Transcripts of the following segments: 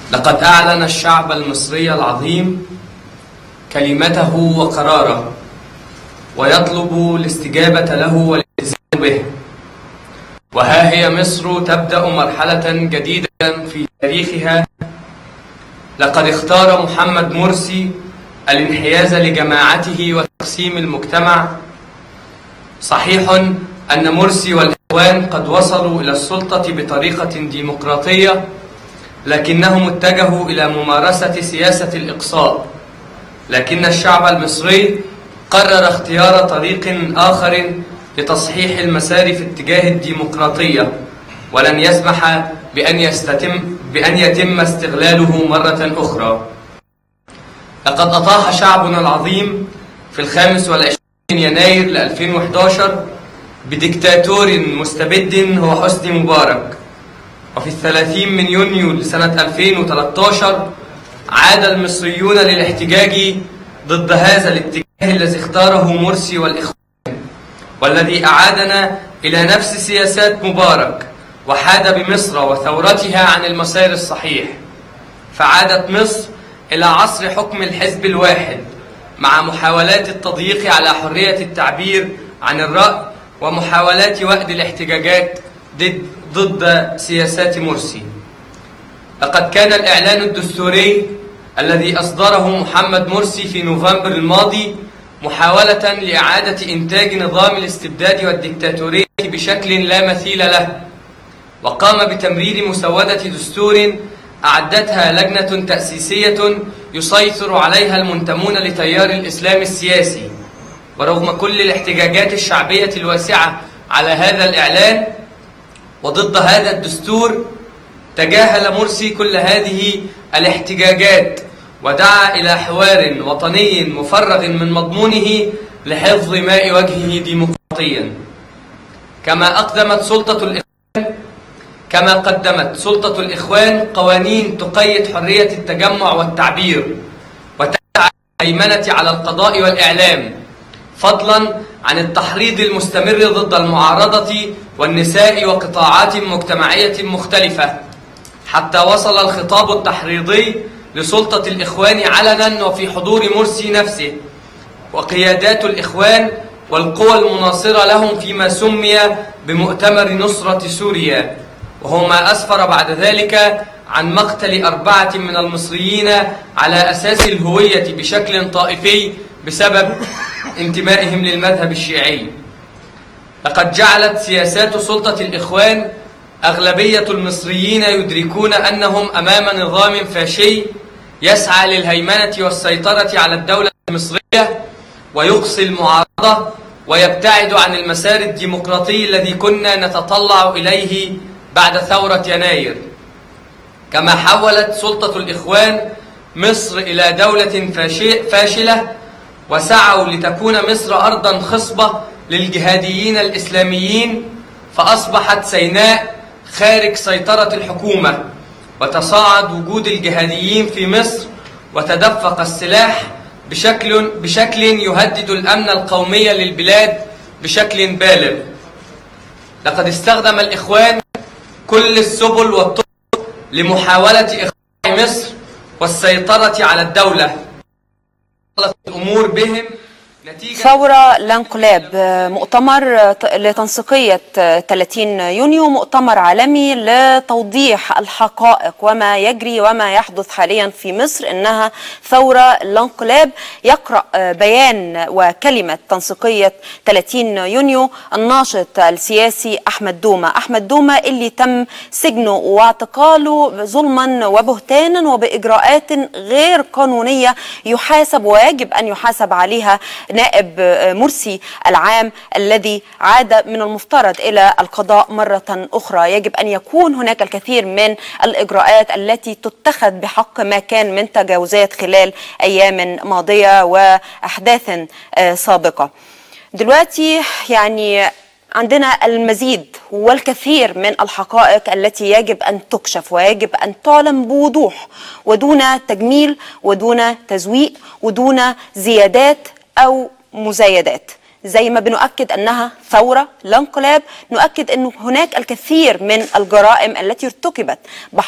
لقد أعلن الشعب المصري العظيم كلمته وقراره ويطلب الاستجابة له والالتزام به وها هي مصر تبدأ مرحلة جديدة في تاريخها لقد اختار محمد مرسي الانحياز لجماعته وتقسيم المجتمع صحيح أن مرسي والإخوان قد وصلوا إلى السلطة بطريقة ديمقراطية لكنهم اتجهوا إلى ممارسة سياسة الإقصاء لكن الشعب المصري قرر اختيار طريق آخر لتصحيح المسار في اتجاه الديمقراطية ولن يسمح بأن, يستتم بأن يتم استغلاله مرة أخرى لقد أطاح شعبنا العظيم في الخامس والعشرين يناير ل 2011 بديكتاتور مستبد هو حسني مبارك وفي الثلاثين من يونيو لسنة 2013 عاد المصريون للاحتجاج ضد هذا الاتجاه الذي اختاره مرسي والإخوان والذي أعادنا إلى نفس سياسات مبارك وحاد بمصر وثورتها عن المسار الصحيح فعادت مصر إلى عصر حكم الحزب الواحد مع محاولات التضييق على حرية التعبير عن الرأي ومحاولات وأد الاحتجاجات ضد, ضد سياسات مرسي لقد كان الإعلان الدستوري الذي أصدره محمد مرسي في نوفمبر الماضي محاولة لإعادة إنتاج نظام الاستبداد والديكتاتورية بشكل لا مثيل له وقام بتمرير مسودة دستور أعدتها لجنة تأسيسية يسيطر عليها المنتمون لتيار الإسلام السياسي ورغم كل الاحتجاجات الشعبية الواسعة على هذا الإعلان وضد هذا الدستور تجاهل مرسي كل هذه الاحتجاجات ودعا إلى حوار وطني مفرغ من مضمونه لحفظ ماء وجهه ديمقراطيا كما أقدمت سلطة الإخوان كما قدمت سلطة الإخوان قوانين تقيد حرية التجمع والتعبير وتسعى الهيمنة على القضاء والإعلام فضلا عن التحريض المستمر ضد المعارضة والنساء وقطاعات مجتمعية مختلفة حتى وصل الخطاب التحريضي لسلطة الإخوان علنا وفي حضور مرسي نفسه وقيادات الإخوان والقوى المناصرة لهم فيما سمي بمؤتمر نصرة سوريا وهو ما أسفر بعد ذلك عن مقتل أربعة من المصريين على أساس الهوية بشكل طائفي بسبب انتمائهم للمذهب الشيعي لقد جعلت سياسات سلطة الإخوان أغلبية المصريين يدركون أنهم أمام نظام فاشي يسعى للهيمنة والسيطرة على الدولة المصرية ويقصي المعارضة ويبتعد عن المسار الديمقراطي الذي كنا نتطلع إليه بعد ثورة يناير كما حولت سلطة الإخوان مصر إلى دولة فاشلة وسعوا لتكون مصر أرضا خصبة للجهاديين الإسلاميين فأصبحت سيناء خارج سيطرة الحكومة وتصاعد وجود الجهاديين في مصر وتدفق السلاح بشكل, بشكل يهدد الأمن القومي للبلاد بشكل بالغ لقد استخدم الإخوان كل السبل والطرق لمحاولة إخراج مصر والسيطرة على الدولة الأمور بهم ثورة الانقلاب مؤتمر لتنسيقية 30 يونيو مؤتمر عالمي لتوضيح الحقائق وما يجري وما يحدث حاليا في مصر إنها ثورة الانقلاب يقرأ بيان وكلمة تنسيقية 30 يونيو الناشط السياسي أحمد دومة أحمد دومة اللي تم سجنه واعتقاله ظلما وبهتانا وبإجراءات غير قانونية يحاسب ويجب أن يحاسب عليها نائب مرسي العام الذي عاد من المفترض الى القضاء مره اخرى يجب ان يكون هناك الكثير من الاجراءات التي تتخذ بحق ما كان من تجاوزات خلال ايام ماضيه واحداث سابقه دلوقتي يعني عندنا المزيد والكثير من الحقائق التي يجب ان تكشف ويجب ان تعلن بوضوح ودون تجميل ودون تزويق ودون زيادات او مزايدات زي ما بنؤكد انها ثوره لا انقلاب نؤكد ان هناك الكثير من الجرائم التي ارتكبت بحق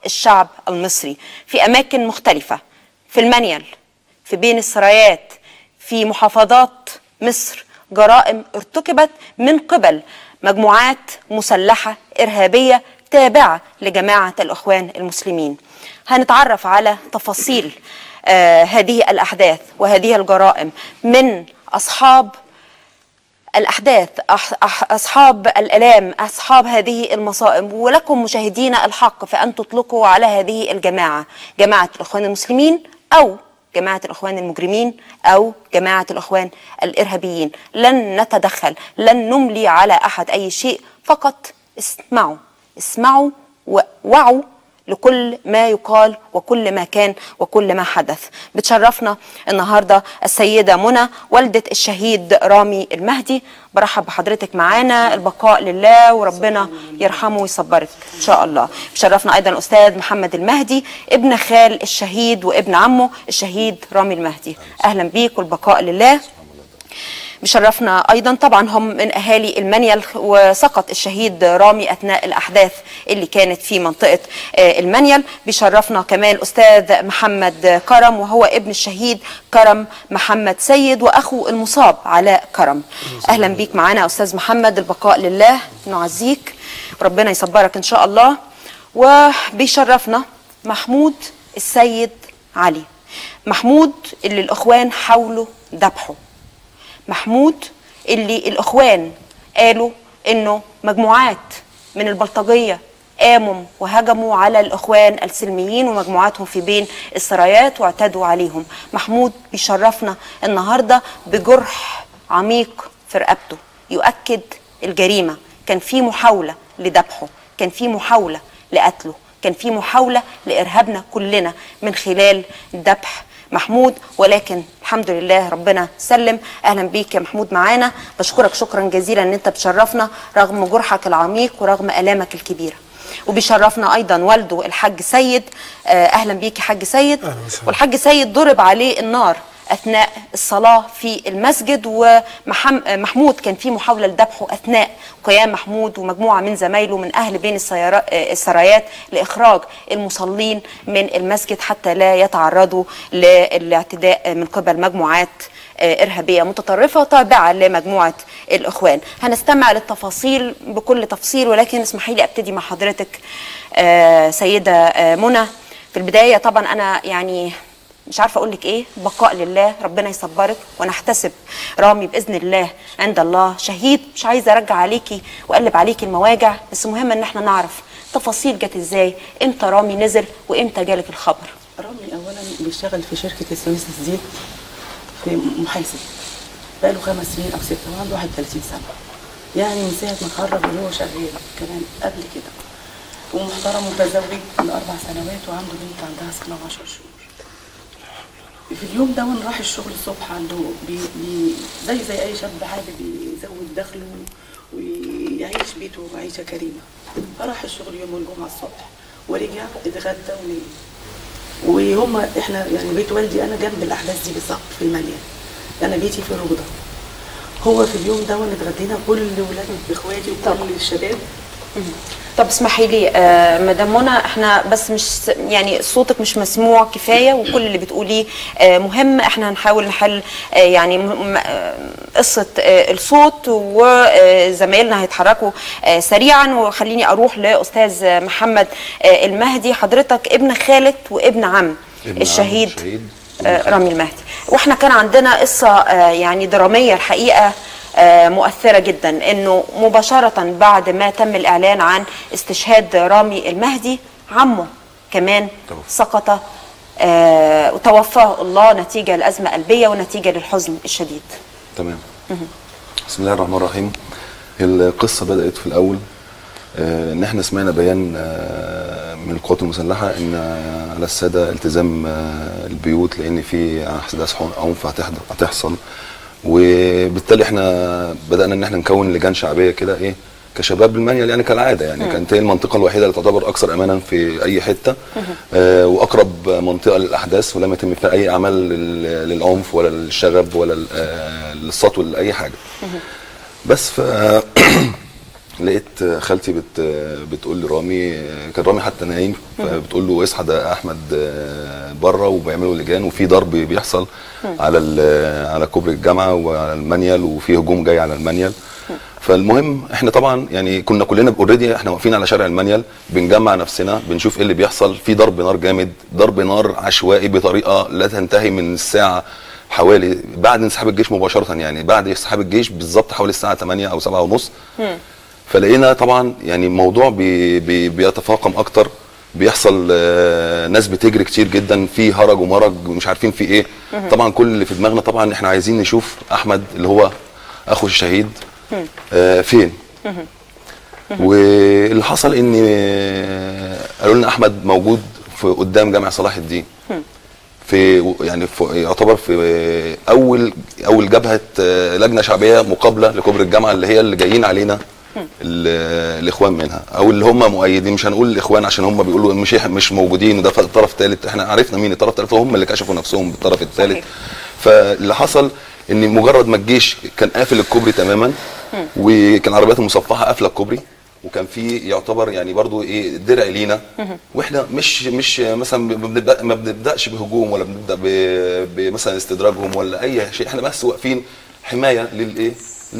الشعب المصري في أماكن مختلفة في المنيل في بين السرايات في محافظات مصر جرائم ارتكبت من قبل مجموعات مسلحة إرهابية تابعة لجماعة الإخوان المسلمين هنتعرف على تفاصيل آه هذه الأحداث وهذه الجرائم من أصحاب الأحداث أح أح أصحاب الألام أصحاب هذه المصائب ولكم مشاهدينا الحق فأن تطلقوا على هذه الجماعة جماعة الإخوان المسلمين أو جماعة الإخوان المجرمين أو جماعة الإخوان الإرهابيين لن نتدخل لن نملي على أحد أي شيء فقط اسمعوا اسمعوا ووعوا لكل ما يقال وكل ما كان وكل ما حدث بتشرفنا النهارده السيده منى والده الشهيد رامي المهدي برحب بحضرتك معانا البقاء لله وربنا يرحمه ويصبرك ان شاء الله بشرفنا ايضا الاستاذ محمد المهدي ابن خال الشهيد وابن عمه الشهيد رامي المهدي اهلا بيك والبقاء لله بشرفنا ايضا طبعا هم من اهالي المنيل وسقط الشهيد رامي اثناء الاحداث اللي كانت في منطقه المنيل بيشرفنا كمان الاستاذ محمد كرم وهو ابن الشهيد كرم محمد سيد واخو المصاب علاء كرم اهلا بيك معانا استاذ محمد البقاء لله نعزيك وربنا يصبرك ان شاء الله وبيشرفنا محمود السيد علي محمود اللي الاخوان حاولوا ذبحه محمود اللي الاخوان قالوا انه مجموعات من البلطجيه قاموا وهجموا على الاخوان السلميين ومجموعاتهم في بين السرايات واعتدوا عليهم محمود بيشرفنا النهارده بجرح عميق في رقبته يؤكد الجريمه كان في محاوله لذبحه كان في محاوله لقتله كان في محاوله لارهابنا كلنا من خلال ذبح محمود ولكن الحمد لله ربنا سلم اهلا بيك يا محمود معانا بشكرك شكرا جزيلا ان انت بتشرفنا رغم جرحك العميق ورغم الامك الكبيره وبيشرفنا ايضا والده الحاج سيد اهلا بيك يا حاج سيد والحاج سيد ضرب عليه النار اثناء الصلاه في المسجد ومحمود كان في محاوله لذبحه اثناء قيام محمود ومجموعه من زمايله من اهل بين السرايات لاخراج المصلين من المسجد حتى لا يتعرضوا للاعتداء من قبل مجموعات إرهابية متطرفة تابعة لمجموعة الإخوان هنستمع للتفاصيل بكل تفصيل ولكن اسمحي لي أبتدي مع حضرتك سيدة منى في البداية طبعا أنا يعني مش عارفه اقول لك ايه بقاء لله ربنا يصبرك ونحتسب رامي باذن الله عند الله شهيد مش عايزه ارجع عليكي واقلب عليكي المواجع بس مهم ان احنا نعرف تفاصيل جت ازاي امتى رامي نزل وامتى جالك الخبر رامي اولا بيشتغل في شركه السويس الزيت في محاسب بقاله خمس سنين او ست وعنده 31 سنه يعني من ساعه ما اتخرج وهو شغال كمان قبل كده ومحترم متزوج من اربع سنوات وعنده بنت عندها سنه و10 شهور في اليوم ده وانا راح الشغل الصبح عنده بي بي زي زي اي شاب حابب يزود دخله ويعيش بيته عيشه كريمه فراح الشغل يوم الجمعه الصبح ورجع اتغدى ونام وهم احنا يعني بيت والدي انا جنب الاحداث دي بالظبط في المليان انا بيتي في روضه هو في اليوم ده وانا اتغدينا كل ولاد اخواتي وكل الشباب طب اسمحي لي آه مدام منى احنا بس مش يعني صوتك مش مسموع كفايه وكل اللي بتقوليه آه مهم احنا هنحاول نحل آه يعني قصه آه الصوت وزمايلنا هيتحركوا آه سريعا وخليني اروح لاستاذ محمد آه المهدي حضرتك ابن خالة وابن عم ابن الشهيد عم الشهيد. آه رامي المهدي واحنا كان عندنا قصه آه يعني دراميه الحقيقه آه، مؤثرة جدا انه مباشرة بعد ما تم الاعلان عن استشهاد رامي المهدي عمه كمان توفى. سقط آه، وتوفاه الله نتيجة لأزمة قلبية ونتيجة للحزن الشديد تمام بسم الله الرحمن الرحيم القصه بدات في الاول آه، ان احنا سمعنا بيان آه، من القوات المسلحه ان آه، على الساده التزام آه، البيوت لان في احداث عنف هتحض- هتحصل وبالتالي احنا بدانا ان احنا نكون لجان شعبيه كده ايه كشباب المانيال يعني كالعاده يعني كانت هي المنطقه الوحيده اللي تعتبر اكثر امانا في اي حته آه واقرب منطقه للاحداث ولم يتم فيها اي اعمال لل- للعنف ولا للشغب ولا ل- آه، للسطو ولا اي حاجه بس ف لقيت خالتي بت بتقول لي رامي كان رامي حتى نايم فبتقول له اصحى ده احمد بره وبيعملوا لجان وفي ضرب بيحصل على ال- على كوبري الجامعه وعلى المانيال وفي هجوم جاي على المانيال فالمهم احنا طبعا يعني كنا كلنا اوريدي احنا واقفين على شارع المانيال بنجمع نفسنا بنشوف ايه اللي بيحصل في ضرب نار جامد ضرب نار عشوائي بطريقه لا تنتهي من الساعه حوالي بعد انسحاب الجيش مباشره يعني بعد انسحاب الجيش بالظبط حوالي الساعه 8 او 7 ونص فلقينا طبعا يعني الموضوع بي بي بيتفاقم اكتر بيحصل آه، ناس بتجري كتير جدا في هرج ومرج ومش عارفين في ايه طبعا كل اللي في دماغنا طبعا احنا عايزين نشوف احمد اللي هو اخو الشهيد آه، فين واللي حصل ان آه، قالوا لنا احمد موجود في قدام جامع صلاح الدين في يعني في يعتبر في اول اول جبهه آه، لجنه شعبيه مقابله لكوبري الجامعه اللي هي اللي جايين علينا ال- الاخوان منها او اللي هم مؤيدين مش هنقول الاخوان عشان هم بيقولوا مش إح- مش موجودين وده طرف ثالث احنا عرفنا مين الطرف الثالث هم اللي كشفوا نفسهم بالطرف الثالث صحيح. فاللي حصل ان مجرد ما الجيش كان قافل الكوبري تماما وكان العربيات المصفحه قافله الكوبري وكان في يعتبر يعني برضو ايه درع لينا واحنا مش مش مثلا ما بنبدا ما بنبداش بهجوم ولا بنبدا ب- بمثلا استدراجهم ولا اي شيء احنا بس واقفين حمايه للايه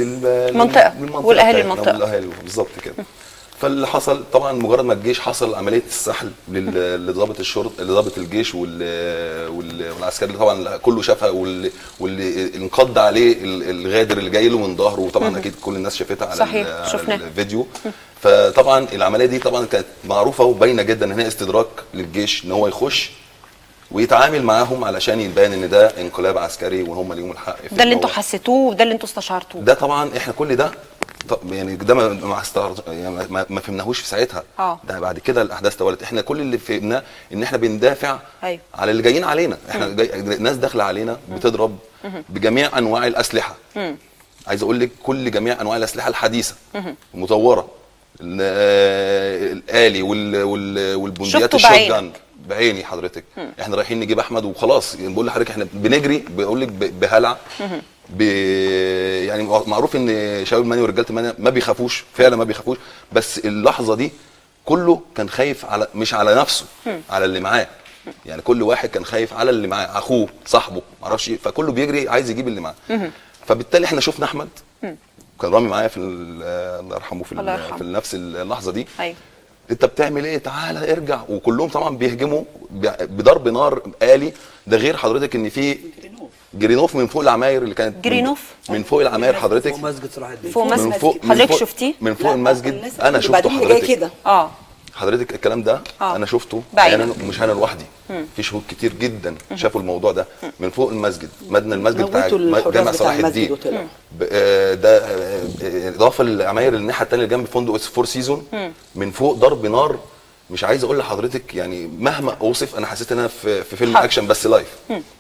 لل منطقة. للمنطقة والأهالي بتاعتنا المنطقة. والاهالي بالظبط كده فاللي حصل طبعا مجرد ما الجيش حصل عمليه السحل لل- لضابط الشرطه لضابط الجيش وال وال- والعسكري اللي طبعا كله شافها واللي, واللي انقض عليه ال- الغادر اللي جاي له من ظهره وطبعا اكيد كل الناس شافتها على, صحيح، ال- على شفناه. الفيديو فطبعا العمليه دي طبعا كانت معروفه وباينه جدا ان هي استدراك للجيش ان هو يخش ويتعامل معاهم علشان يبان ان ده انقلاب عسكري وهم ليهم الحق في ده اللي إن انتوا هو- حسيتوه وده اللي انتوا استشعرتوه ده طبعا احنا كل ده طب يعني ده ما ما, استغرب- يعني ما- ما, ما فهمناهوش في ساعتها آه. ده بعد كده الاحداث تولت احنا كل اللي فهمناه ان احنا بندافع أيوة. على اللي جايين علينا احنا جاي ناس داخله علينا بتضرب بجميع انواع الاسلحه عايز اقول لك كل جميع انواع الاسلحه الحديثه المطوره ال- آه، الالي وال وال والبندقيات شفته الشوت بعينك. جان بعيني حضرتك احنا رايحين نجيب احمد وخلاص يعني بقول لحضرتك احنا بنجري بقول لك ب- بهلع ب... يعني معروف ان شباب المانيا ورجاله المانيا ما بيخافوش فعلا ما بيخافوش بس اللحظه دي كله كان خايف على مش على نفسه على اللي معاه يعني كل واحد كان خايف على اللي معاه اخوه صاحبه معرفش ايه فكله بيجري عايز يجيب اللي معاه فبالتالي احنا شفنا احمد كان رامي معايا في ال- الله يرحمه في, الله ال- يرحمه. في نفس اللحظه دي ايوه انت بتعمل ايه تعالى ارجع وكلهم طبعا بيهجموا ب- بضرب نار آلي ده غير حضرتك ان في جرينوف من فوق العماير اللي كانت من- جرينوف؟ من فوق العماير حضرتك ومسجد صلاح الدين فوق من مسجد فوق من حضرتك فوق- شفتيه من فوق لا، المسجد الناس انا اللي شفته بعدين اللي جاي حضرتك كده اه حضرتك الكلام ده آه. انا شفته بعينك. يعني انا مش انا لوحدي في شهود كتير جدا شافوا الموضوع ده من فوق المسجد مبنى المسجد بتاع موتوا الحراس جامع بتاع صلاح المسجد الدين وطلعوا. ب- آه، ده آه، آه، اضافه للعماير الناحيه الثانيه اللي جنب فندق فور سيزون من فوق ضرب نار مش عايز اقول لحضرتك يعني مهما اوصف انا حسيت ان انا في, في فيلم حرب. اكشن بس لايف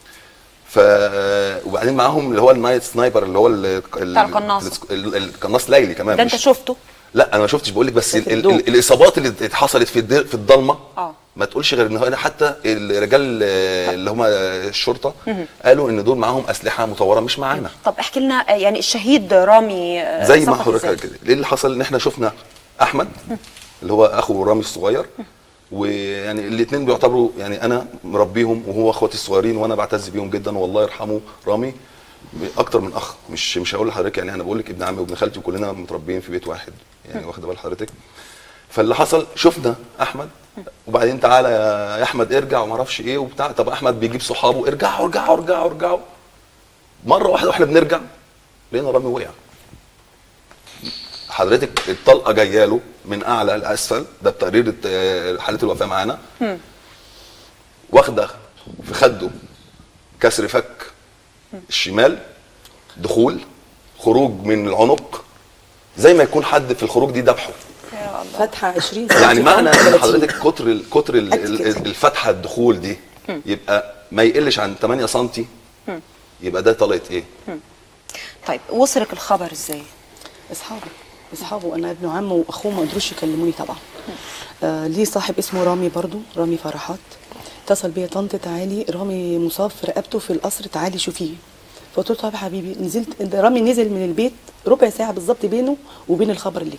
ف وبعدين معاهم اللي هو النايت سنايبر اللي هو ال- ال- بتاع القناص. ال- ال- القناص ليلي كمان ده انت مش- شفته لا انا ما شفتش بقول لك بس ده في ال ال الضوء. ال الاصابات اللي حصلت في الد- في الضلمه آه. ما تقولش غير ان هو حتى الرجال اللي هم الشرطه قالوا ان دول معاهم اسلحه مطوره مش معانا طب احكي لنا آه، يعني الشهيد رامي آه، زي ما سقط حضرتك إزاي؟ كده ايه اللي حصل ان احنا شفنا احمد اللي هو اخو رامي الصغير ويعني الاثنين بيعتبروا يعني انا مربيهم وهو اخواتي الصغيرين وانا بعتز بيهم جدا والله يرحمه رامي اكتر من اخ مش مش هقول لحضرتك يعني انا بقول لك ابن عمي وابن خالتي وكلنا متربيين في بيت واحد يعني واخده بال حضرتك فاللي حصل شفنا احمد وبعدين تعالى يا احمد ارجع وما اعرفش ايه وبتاع طب احمد بيجيب صحابه ارجعوا ارجعوا ارجعوا ارجعوا مره واحده واحنا بنرجع لقينا رامي وقع حضرتك الطلقه جايه له من اعلى لاسفل ده بتقرير الت- حاله الوفاه معانا واخده في خده كسر فك الشمال دخول خروج من العنق زي ما يكون حد في الخروج دي ذبحه فاتحه 20 يعني معنى ان 30. حضرتك كتر ال- كتر ال- قد ال- كده. الفتحه الدخول دي يبقى ما يقلش عن 8 سم يبقى ده طلقه ايه؟ طيب وصلك الخبر ازاي اصحابه اصحابه انا ابن عمه واخوه ما قدروش يكلموني طبعا آه ليه صاحب اسمه رامي برضو رامي فرحات اتصل بيا طنط تعالي رامي مصاب في رقبته في القصر تعالي شوفيه فقلت له طب يا حبيبي نزلت ده رامي نزل من البيت ربع ساعه بالظبط بينه وبين الخبر اللي جالي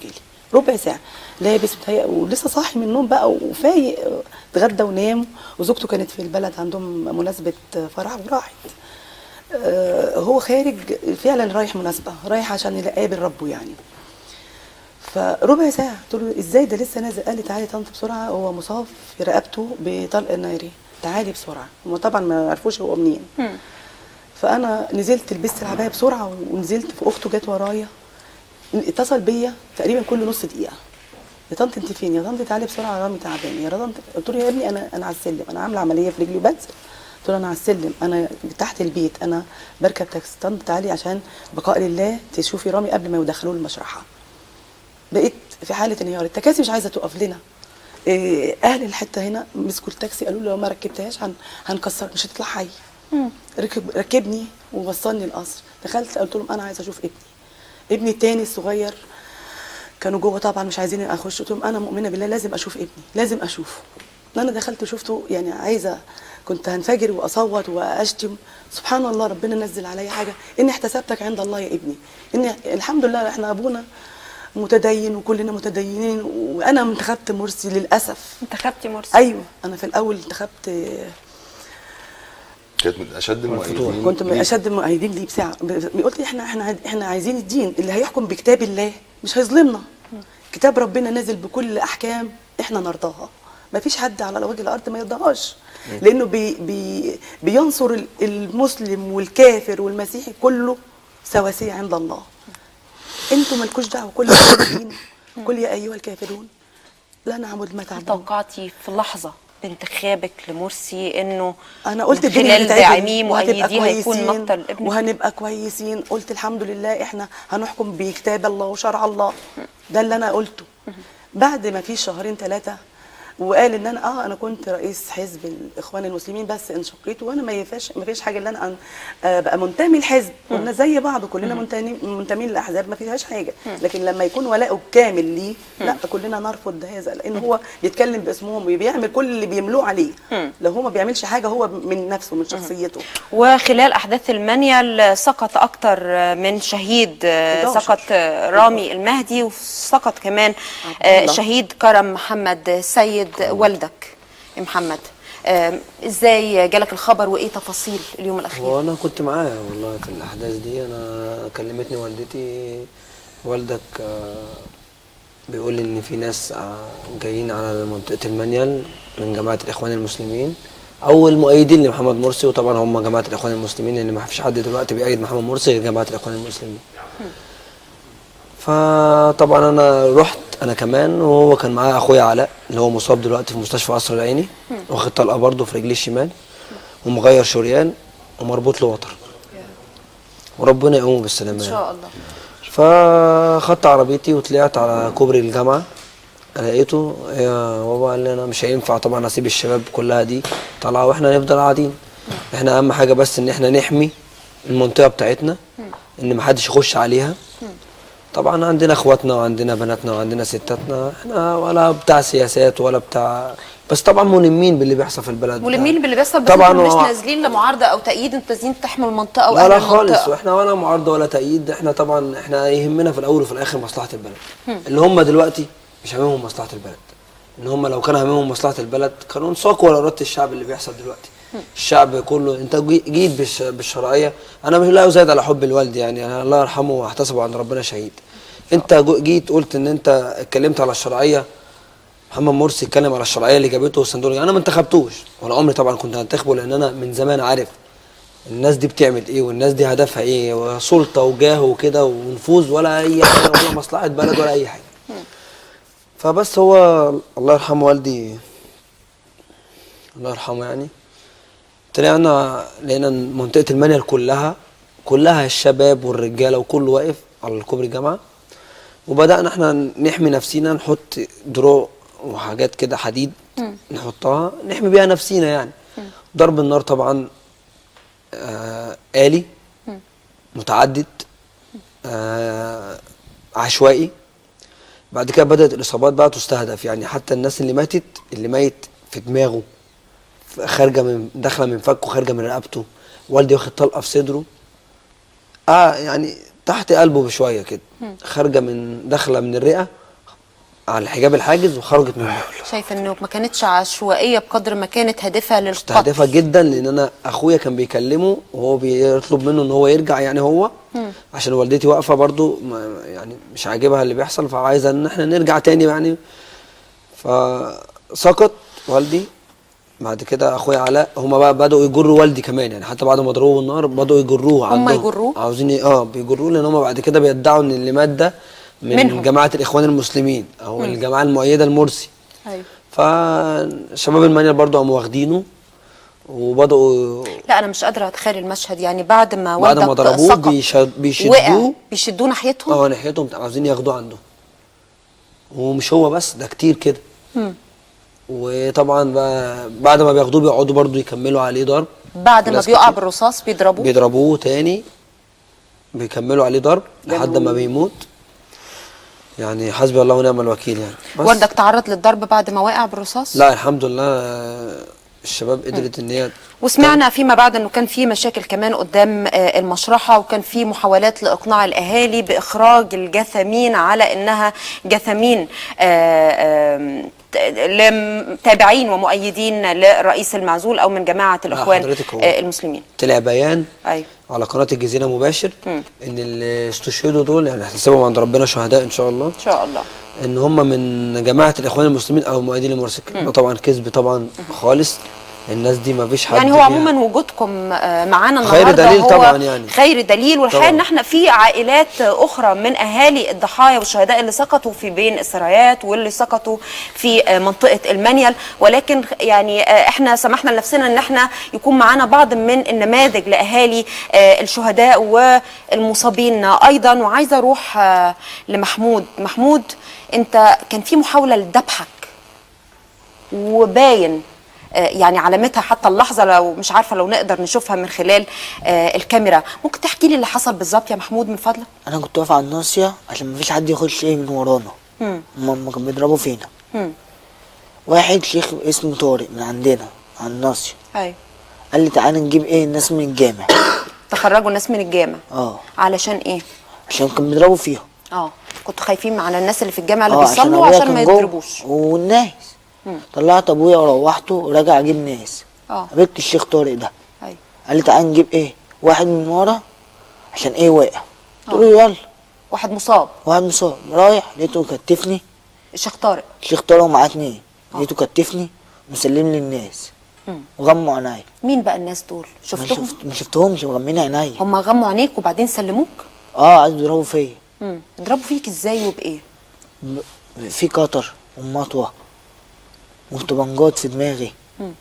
ربع ساعه لابس متهيأ ولسه صاحي من النوم بقى وفايق آه، اتغدى ونام وزوجته كانت في البلد عندهم مناسبه فرح وراحت آه، هو خارج فعلا رايح مناسبه رايح عشان يقابل ربه يعني فربع ساعه قلت له ازاي ده لسه نازل قال لي تعالي طنط بسرعه هو مصاب في رقبته بطلق ناري تعالي بسرعه هم طبعا ما عرفوش هو منين فانا نزلت لبست العبايه بسرعه ونزلت فاخته جت ورايا اتصل بيا تقريبا كل نص دقيقه يا طنط انت فين يا طنط تعالي بسرعه رامي تعبان يا طنط قلت له يا ابني انا انا على السلم انا عامله عمليه في رجلي وبنزل قلت له انا على السلم انا تحت البيت انا بركب تاكسي طنط تعالي عشان بقاء لله تشوفي رامي قبل ما يدخلوه المشرحه بقيت في حاله انهيار التكاسي مش عايزه تقف لنا إيه، اهل الحته هنا مسكوا التاكسي قالوا لي لو ما ركبتهاش هن هنكسر مش هتطلع حي ركب ركبني ووصلني القصر دخلت قلت لهم انا عايزه اشوف ابني ابني التاني الصغير كانوا جوه طبعا مش عايزين اخش قلت لهم انا مؤمنه بالله لازم اشوف ابني لازم اشوفه انا دخلت شفته يعني عايزه كنت هنفجر واصوت واشتم سبحان الله ربنا نزل عليا حاجه اني احتسبتك عند الله يا ابني ان الحمد لله احنا ابونا متدين وكلنا متدينين وانا انتخبت مرسي للاسف انتخبتي مرسي ايوه انا في الاول انتخبت كانت من اشد المؤيدين كنت من ليه. اشد المؤيدين ليه بساعه قلت لي احنا احنا احنا عايزين الدين اللي هيحكم بكتاب الله مش هيظلمنا كتاب ربنا نازل بكل احكام احنا نرضاها ما فيش حد على وجه الارض ما يرضاهاش لانه بي بي بينصر ال- المسلم والكافر والمسيحي كله سواسيه عند الله انتوا مالكوش دعوه كل الدين كل يا ايها الكافرون لا نعبد ما هل تعبدون توقعتي في لحظه بانتخابك لمرسي انه انا قلت من الدنيا خلال هتتعدل داعميه وهتبقى مؤيديه هيكون كويسين مقتل ابنك وهنبقى كويسين قلت الحمد لله احنا هنحكم بكتاب الله وشرع الله ده اللي انا قلته بعد ما في شهرين ثلاثه وقال ان انا اه انا كنت رئيس حزب الاخوان المسلمين بس انشقيت وانا ما يفاش ما فيش حاجه ان انا أن- ابقى منتمي لحزب كنا زي بعض كلنا منتمين منتمين لاحزاب ما فيهاش حاجه لكن لما يكون ولاؤه كامل ليه لا كلنا نرفض هذا لان هو بيتكلم باسمهم وبيعمل كل اللي بيملوه عليه لو هو ما بيعملش حاجه هو من نفسه من شخصيته وخلال احداث المنيل سقط اكثر من شهيد 11. سقط رامي المهدي وسقط كمان الله. شهيد كرم محمد سيد والدك يا محمد آم، ازاي جالك الخبر وايه تفاصيل اليوم الاخير وانا كنت معاها والله في الاحداث دي انا كلمتني والدتي والدك آه، بيقول لي ان في ناس آه، جايين على منطقه المنيل من جماعه الاخوان المسلمين او المؤيدين لمحمد مرسي وطبعا هم جماعه الاخوان المسلمين لان ما فيش حد دلوقتي بيأيد محمد مرسي غير جماعه الاخوان المسلمين فطبعا انا رحت انا كمان وهو كان معاه اخويا علاء اللي هو مصاب دلوقتي في مستشفى قصر العيني واخد طلقه برضه في رجليه الشمال ومغير شريان ومربوط له وتر وربنا يقومه بالسلامه ان يعني. شاء الله فخدت عربيتي وطلعت على كوبري الجامعه لقيته يا بابا قال لي انا مش هينفع طبعا اسيب الشباب كلها دي طالعه واحنا نفضل قاعدين احنا اهم حاجه بس ان احنا نحمي المنطقه بتاعتنا ان محدش يخش عليها طبعا عندنا اخواتنا وعندنا بناتنا وعندنا ستاتنا احنا ولا بتاع سياسات ولا بتاع بس طبعا ملمين باللي بيحصل في البلد ملمين باللي بيحصل بس طبعا انتوا مش هو- نازلين لمعارضه او تأييد انتوا نازلين تحموا المنطقه لا واهل لا خالص المنطقه واحنا ولا معارضه ولا تأييد احنا طبعا احنا يهمنا في الاول وفي الاخر مصلحه البلد اللي هم دلوقتي مش هاممهم مصلحه البلد ان هم لو كان هاممهم مصلحه البلد كانوا انساقوا ولا اراده الشعب اللي بيحصل دلوقتي الشعب كله انت جي- جيت بالش- بالشرعيه انا مش لا ازايد على حب الوالد يعني انا الله يرحمه واحتسبه عند ربنا شهيد انت جو- جيت قلت ان انت اتكلمت على الشرعيه محمد مرسي اتكلم على الشرعيه اللي جابته والصندوق انا ما انتخبتوش ولا عمري طبعا كنت هنتخبه لان انا من زمان عارف الناس دي بتعمل ايه والناس دي هدفها ايه وسلطه وجاه وكده ونفوذ ولا اي حاجه ولا مصلحه بلد ولا اي حاجه فبس هو الله يرحمه والدي الله يرحمه يعني طلعنا لقينا إن منطقه المنيل كلها كلها الشباب والرجاله وكله واقف على كوبري الجامعه وبدانا احنا نحمي نفسينا نحط دروع وحاجات كده حديد نحطها نحمي بيها نفسينا يعني ضرب النار طبعا آه آلي متعدد آه عشوائي بعد كده بدأت الإصابات بقى تستهدف يعني حتى الناس اللي ماتت اللي ميت في دماغه ف- خارجة من داخلة من فكه خارجة من رقبته والدي واخد طلقة في صدره اه يعني تحت قلبه بشوية كده خارجة من داخلة من الرئة على الحجاب الحاجز وخرجت من الباب شايف انه ما كانتش عشوائيه بقدر ما كانت هادفه للقتل مستهدفه جدا لان انا اخويا كان بيكلمه وهو بيطلب منه ان هو يرجع يعني هو عشان والدتي واقفه برضو ما يعني مش عاجبها اللي بيحصل فعايزه ان احنا نرجع تاني يعني فسقط والدي بعد كده اخويا علاء هما بقى بداوا يجروا والدي كمان يعني حتى بعد ما ضربوه بالنار بداوا يجروه هما عندهم. يجروه؟ عاوزين ي- اه بيجروه لان هما بعد كده بيدعوا ان اللي مات ده من منهم. جماعه الاخوان المسلمين او الجماعه المؤيده لمرسي ايوه فشباب المانيال برضو قاموا واخدينه وبداوا لا انا مش قادره اتخيل المشهد يعني بعد ما بعد ما والدك ضربوه سقط بيشد- بيشدوه. وقع بيشدوه ناحيتهم اه ناحيتهم عاوزين ياخدوه عندهم ومش هو بس ده كتير كده وطبعا بقى بعد ما بياخدوه بيقعدوا برضو يكملوا عليه ضرب بعد ما ناس بيقع كتير. بالرصاص بيضربوه بيضربوه تاني بيكملوا عليه ضرب لحد ما بيموت يعني حسبي الله ونعم الوكيل يعني بس والدك تعرض للضرب بعد ما وقع بالرصاص لا الحمد لله آه، الشباب قدرت ان هي وسمعنا فيما بعد انه كان في مشاكل كمان قدام آه، المشرحه وكان في محاولات لاقناع الاهالي باخراج الجثامين على انها جثامين آه، آم، ت- لم- تابعين ومؤيدين للرئيس المعزول او من جماعه الاخوان حضرتك هو- آه، المسلمين طلع بيان ايوه على قناه الجزيره مباشر مم. ان اللي استشهدوا دول يعني هتحسبهم عند ربنا شهداء ان شاء الله ان شاء الله ان هم من جماعه الاخوان المسلمين او مؤيدين لمرسي ده طبعا كذب طبعا خالص الناس دي ما فيش حد يعني هو فيها- عموما وجودكم آه، معانا خير النهارده دليل هو طبعاً يعني. خير دليل والحقيقه طبعاً. ان احنا في عائلات اخرى من اهالي الضحايا والشهداء اللي سقطوا في بين السرايات واللي سقطوا في آه، منطقه المنيل ولكن يعني آه، احنا سمحنا لنفسنا ان احنا يكون معانا بعض من النماذج لاهالي آه، الشهداء والمصابين ايضا وعايزه اروح آه، لمحمود محمود انت كان في محاوله لذبحك وباين آه، يعني علامتها حتى اللحظه لو مش عارفه لو نقدر نشوفها من خلال آه، الكاميرا ممكن تحكي لي اللي حصل بالظبط يا محمود من فضلك انا كنت واقف على الناصيه عشان مفيش حد يخش ايه من ورانا مم. هما هما كانوا بيضربوا فينا مم. واحد شيخ اسمه طارق من عندنا على الناصيه ايوه قال لي تعالى نجيب ايه الناس من الجامع تخرجوا الناس من الجامع اه علشان ايه عشان كانوا بيضربوا فيها اه كنتوا خايفين على الناس اللي في الجامع اللي اه بيصلوا أبويا عشان ما كان جوه يضربوش والناس طلعت ابويا وروحته وراجع اجيب ناس اه قابلت الشيخ طارق ده ايوه قال لي تعالى نجيب ايه واحد من ورا عشان ايه واقع قلت له يلا واحد مصاب واحد مصاب رايح لقيته كتفني الشيخ طارق الشيخ طارق ومعاه اتنين لقيته كتفني مسلم لي الناس وغموا عينيا مين بقى الناس دول ما شفتهم شفت ما شفتهمش مغمين عينيا هم غموا عينيك وبعدين سلموك اه عايزوا يضربوا فيا امم ضربوا فيك ازاي وبايه ب- في قطر ومطوه وطبنجات في دماغي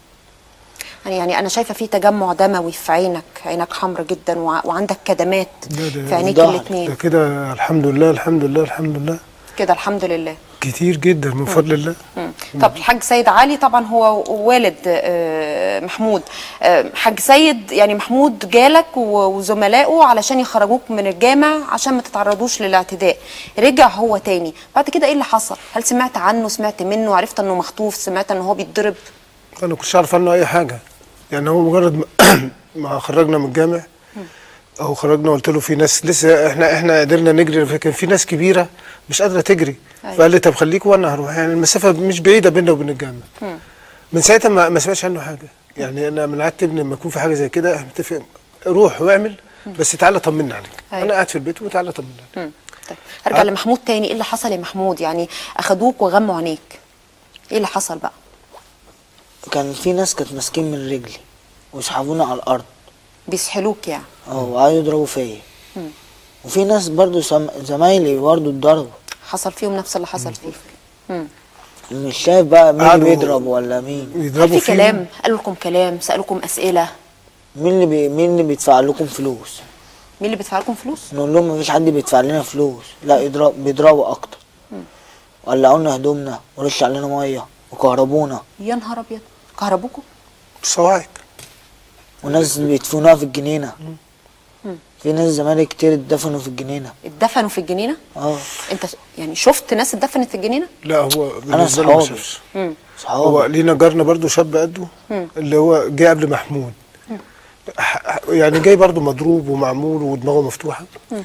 يعني يعني انا شايفه في تجمع دموي في عينك عينك حمرا جدا وع- وعندك كدمات ده- ده- في عينيك ظهر. ده الاثنين كده الحمد لله الحمد لله الحمد لله كده الحمد لله كتير جدا من فضل الله مم. طب الحاج سيد علي طبعا هو والد آه، محمود آه، حاج سيد يعني محمود جالك و- وزملائه علشان يخرجوك من الجامع عشان ما تتعرضوش للاعتداء رجع هو تاني بعد كده ايه اللي حصل هل سمعت عنه سمعت منه عرفت انه مخطوف سمعت انه هو بيتضرب انا كنتش اعرف عنه اي حاجه يعني هو مجرد ما- ما خرجنا من الجامع او خرجنا قلت له في ناس لسه احنا احنا قدرنا نجري كان في ناس كبيره مش قادره تجري أيوة. فقال لي طب خليك وانا هروح يعني المسافه مش بعيده بيننا وبين الجامع من ساعتها ما, ما سمعتش عنه حاجه يعني انا من عادة ابني لما يكون في حاجه زي كده احنا متفق روح واعمل بس تعالى طمنا عليك أيوة. انا قاعد في البيت وتعالى طمنا عليك مم. طيب ارجع لمحمود تاني ايه اللي حصل يا محمود يعني اخدوك وغموا عينيك ايه اللي حصل بقى كان في ناس كانت ماسكين من رجلي وسحبوني على الارض بيسحلوك يعني اه وقعدوا يضربوا فيا وفي ناس برضو سم... زمايلي برضو اتضربوا حصل فيهم نفس اللي حصل فيك مم. مش شايف بقى مين قعدوا بيضرب ولا مين هل يضربوا في فيهم. كلام قالوا لكم كلام سالوكم اسئله مين اللي بي... مين اللي بيدفع لكم فلوس مين اللي بيدفع لكم فلوس نقول لهم مفيش حد بيدفع لنا فلوس لا يضرب بيضربوا اكتر ولعوا لنا هدومنا ورش علينا ميه وكهربونا يا نهار ابيض كهربوكم صواعق وناس بيدفنوها في الجنينه في ناس زمالك كتير اتدفنوا في الجنينه اتدفنوا في الجنينه اه انت ش- يعني شفت ناس اتدفنت في الجنينه لا هو بالنسبه له ما صحابي. شافش مم. هو صحابي لينا جارنا برضو شاب قده اللي هو جه قبل محمود ح- يعني جاي برضو مضروب ومعمول ودماغه مفتوحه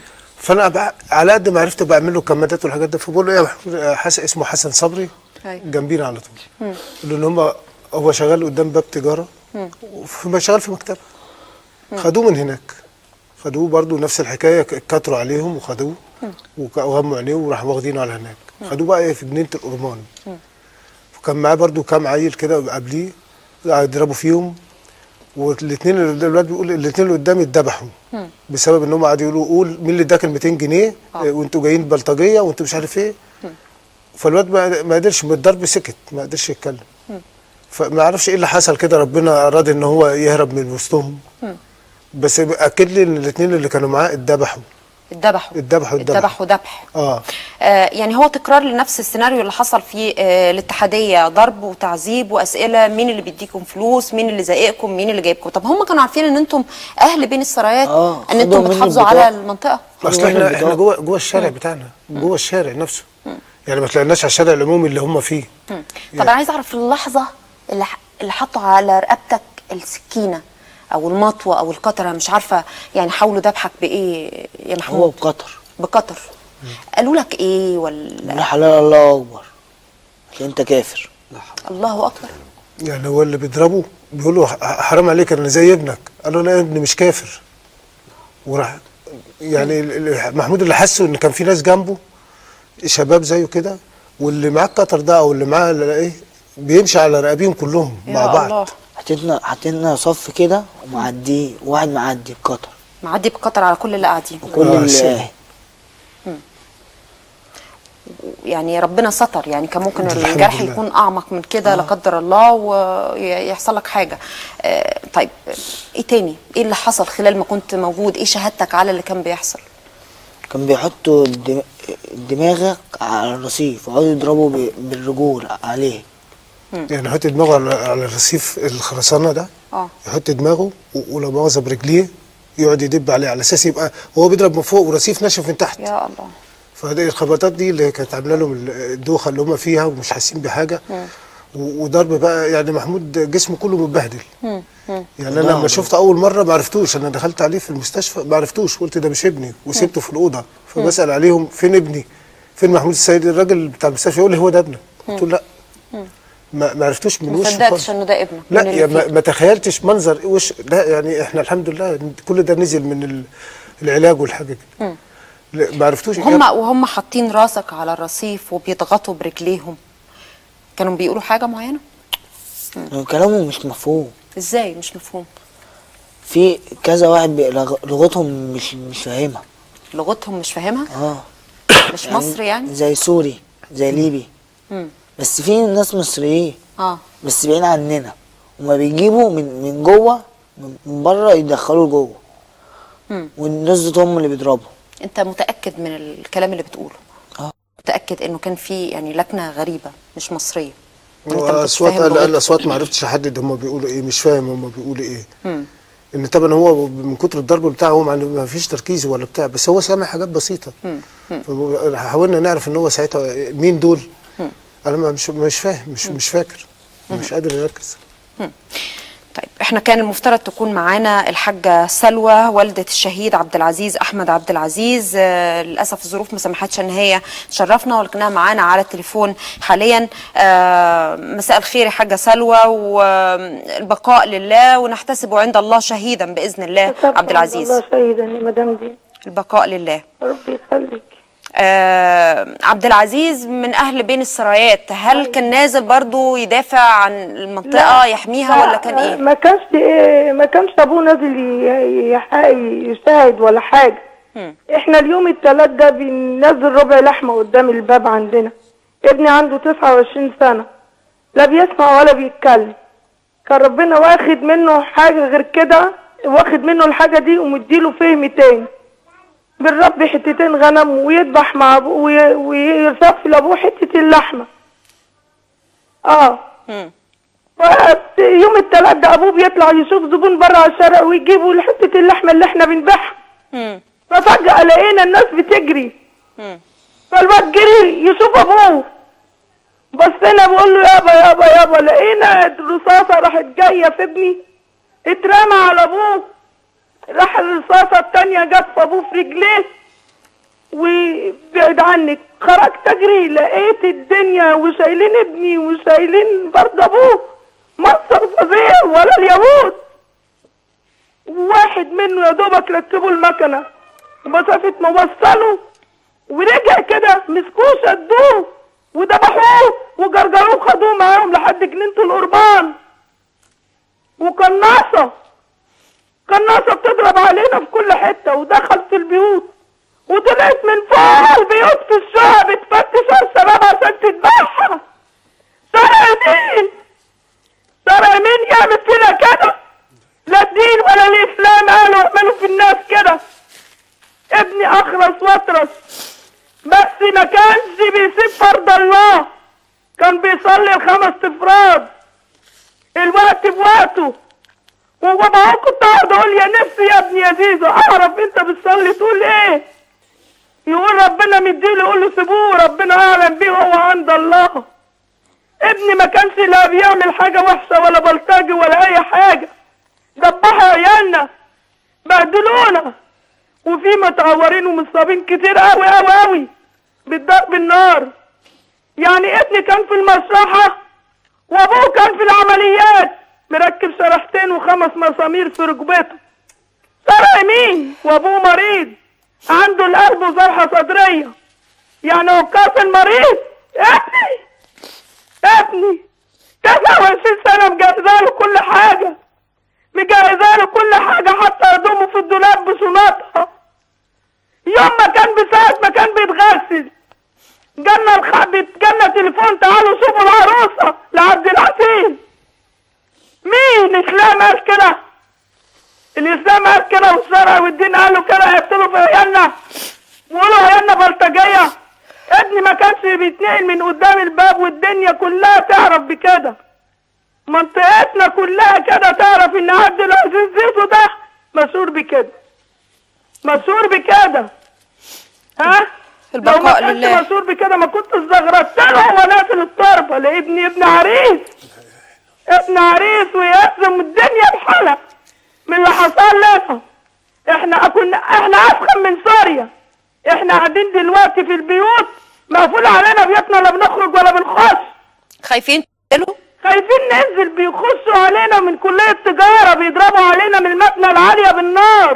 فانا بقى على قد ما عرفت بعمل له كمادات والحاجات دي فبقول له ايه يا محمود آه، حسن اسمه حسن صبري أيوة. جنبينا على طول لان هم هو شغال قدام باب تجاره وفي شغال في مكتبه خدوه من هناك خدوه برضو نفس الحكايه ك- كتروا عليهم وخدوه وك- وغموا عينيه وراحوا واخدينه على هناك خدوه بقى إيه في جنينه الأرمان وكان معاه برضو كام عيل كده قبليه قعدوا يضربوا فيهم والاثنين اللي الواد بيقول الاثنين اللي قدامي اتذبحوا بسبب ان هم قعدوا يقولوا قول مين اللي اداك ال 200 جنيه آه. إيه، وانتوا جايين بلطجيه وانتوا مش عارف ايه فالواد ما ما قدرش من الضرب سكت ما قدرش يتكلم فما اعرفش ايه اللي حصل كده ربنا اراد ان هو يهرب من وسطهم بس اكد لي ان الاثنين اللي كانوا معاه اتذبحوا اتذبحوا اتذبحوا اتذبحوا اتذبحوا ذبح اه آه، يعني هو تكرار لنفس السيناريو اللي حصل في آه، الاتحاديه ضرب وتعذيب واسئله مين اللي بيديكم فلوس مين اللي زائقكم مين اللي جايبكم طب هم كانوا عارفين ان انتم اهل بين السرايات آه، ان خدوا انتم مني بتحافظوا البطاقة. على المنطقه اصل هو احنا اللي احنا بيضرب. جوه جوه الشارع بتاعنا جوه الشارع نفسه يعني ما طلعناش على الشارع العمومي اللي هم فيه طب انا عايز اعرف اللحظه اللي ح- اللي حطوا على رقبتك السكينه او المطوه او القطره مش عارفه يعني حاولوا ذبحك بايه يا هو محمود بقطر بقطر قالوا لك ايه من ولا حلال الله اكبر عشان انت كافر الله اكبر يعني هو اللي بيضربه بيقول له ح- حرام عليك انا زي ابنك قال له لا ابني مش كافر وراح يعني ال- ال- محمود اللي حسه ان كان في ناس جنبه شباب زيه كده واللي معاه القطر ده او اللي معاه ال- ايه بيمشي على رقابيهم كلهم مع يا بعض الله حطيتنا حطيتنا صف كده ومعديه واحد معدي بقطر معدي بقطر على كل اللي قاعدين وكل آه، اللي شيء. قاعد يعني ربنا ستر يعني كان ممكن الحمد الجرح لله. يكون اعمق من كده لا قدر الله ويحصل لك حاجه آه، طيب ايه تاني ايه اللي حصل خلال ما كنت موجود ايه شهادتك على اللي كان بيحصل كان بيحطوا الدم- دماغك على الرصيف ويقعدوا يضربوا ب- بالرجول عليه يعني يحط دماغه على على الرصيف الخرسانه ده اه يحط دماغه و- ولو مؤاخذه برجليه يقعد يدب عليه على اساس يبقى هو بيضرب من فوق ورصيف ناشف من تحت يا الله فدي الخبطات دي اللي كانت عامله لهم الدوخه اللي هم فيها ومش حاسين بحاجه و- وضرب بقى يعني محمود جسمه كله متبهدل يعني انا لما شفته اول مره ما عرفتوش انا دخلت عليه في المستشفى ما عرفتوش قلت ده مش ابني وسبته في الاوضه فبسال عليهم فين ابني فين محمود السيد الراجل بتاع المستشفى يقول لي هو ده ابنك قلت له لا ما ما عرفتوش من ما وشه صدقتش خالص. انه ده ابنك لا من اللي يعني ما, فيه. ما تخيلتش منظر وش لا يعني احنا الحمد لله كل ده نزل من ال- العلاج والحاجه كده لا، ما عرفتوش هم وهم حاطين راسك على الرصيف وبيضغطوا برجليهم كانوا بيقولوا حاجه معينه كلامه مش مفهوم ازاي مش مفهوم في كذا واحد بي- لغ- لغتهم مش مش فاهمها لغتهم مش فاهمها اه مش مصري يعني زي سوري زي ليبي مم. بس في ناس مصريين اه بس بعيد عننا هما بيجيبوا من من جوه من من بره يدخلوه جوه مم. والناس دول هم اللي بيضربوا انت متاكد من الكلام اللي بتقوله اه متاكد انه كان في يعني لكنه غريبه مش مصريه وانت ما كنتش اصوات فاهم ال- لغتهم. الاصوات ما عرفتش احدد هم بيقولوا ايه مش فاهم هم بيقولوا ايه مم. ان طبعا هو من كتر الضرب بتاعه هو ما عنده- ما فيش تركيز ولا بتاع بس هو سامع حاجات بسيطه فهو- حاولنا نعرف ان هو ساعتها مين دول انا ما- مش مش فاهم مش مش فاكر مش قادر اركز طيب احنا كان المفترض تكون معانا الحاجة سلوى والدة الشهيد عبد العزيز احمد عبد العزيز آه للاسف الظروف ما سمحتش ان هي تشرفنا ولكنها معانا على التليفون حاليا آه مساء الخير يا حاجة سلوى والبقاء لله ونحتسب عند الله شهيدا باذن الله عبد العزيز الله شهيدا يا مدام دي البقاء لله ربي يخليك آه عبد العزيز من اهل بين السرايات هل كان نازل برضو يدافع عن المنطقة يحميها لا، ولا كان ايه ما كانش إيه ما كانش ابوه نازل ي- يح- يشاهد ولا حاجه احنا اليوم التلات ده بننزل ربع لحمه قدام الباب عندنا ابني عنده 29 سنه لا بيسمع ولا بيتكلم كان ربنا واخد منه حاجه غير كده واخد منه الحاجه دي ومديله فهم تاني بنربي حتتين غنم ويذبح مع ابوه وي- ويصفي لابوه حته اللحمه اه وقت يوم التلات ده ابوه بيطلع يشوف زبون بره على الشارع ويجيبوا حته اللحمه اللي احنا بنبيعها مم. ففجاه لقينا الناس بتجري مم. فالواد جري يشوف ابوه بصينا بقول له يابا يابا يابا لقينا الرصاصه راحت جايه في ابني اترمى على ابوه راح الرصاصه التانيه جت في ابوه في رجليه وبعد عنك خرجت اجري لقيت الدنيا وشايلين ابني وشايلين برضه ابوه مصر فظيع ولا اليهود واحد منه يا دوبك ركبوا المكنه ومسافه ما وصلوا ورجع كده مسكوه شدوه وذبحوه وجرجروه خدوه معاهم لحد جنينه القربان وقناصه قناصه بتضرب علينا في كل حته ودخل في البيوت وطلعت من فوق البيوت في الشقق بتفتش على الشباب عشان تذبحها سرق مين؟ سرق مين يعمل فينا كده؟ لا الدين ولا الاسلام قالوا اعملوا في الناس كده ابني اخرس واطرس بس ما كانش بيسيب فرض الله كان بيصلي الخمس افراد الوقت بوقته وبابا كنت اقعد اقول يا نفسي يا ابني يا زيزو اعرف انت بتصلي تقول ايه يقول ربنا مديله يقول له سيبوه ربنا اعلم بيه وهو عند الله ابني ما كانش لا بيعمل حاجه وحشه ولا بلطجي ولا اي حاجه ذبحوا عيالنا بهدلونا وفي متعورين ومصابين كتير قوي قوي قوي بالضرب بالنار يعني ابني كان في المشرحه وابوه كان في العمليات مركب شرحتين وخمس مسامير في ركبته سرق مين وابوه مريض عنده القلب وجرحى صدريه يعني عكاز المريض ابني ابني 29 سنه مجهزه له كل حاجه مجهزه له كل حاجه حتى هدومه في الدولاب بشنطها يوم ما كان بساعة ما كان بيتغسل جالنا الخ... جالنا تليفون تعالوا شوفوا العروسة لعبد العزيز مين الإسلام قال كده؟ الإسلام قال كده والشرع والدين قالوا كده يقتلوا في عيالنا ويقولوا عيالنا بلطجية ابني ما كانش بيتنقل من قدام الباب والدنيا كلها تعرف بكده منطقتنا كلها كده تعرف ان عبد العزيز زيزو ده مشهور بكده مشهور بكده ها البقاء لو ما كانش لله. مشهور بكده ما كنت زغرت له هو نازل الضربه لابني ابن عريس ابن عريس ويأزم الدنيا بحالها من اللي حصل لنا احنا كنا احنا اسخن من سوريا احنا قاعدين دلوقتي في البيوت مقفول علينا بيوتنا لا بنخرج ولا بنخش خايفين تقتلوا خايفين ننزل بيخشوا علينا من كلية تجارة بيضربوا علينا من المبنى العالية بالنار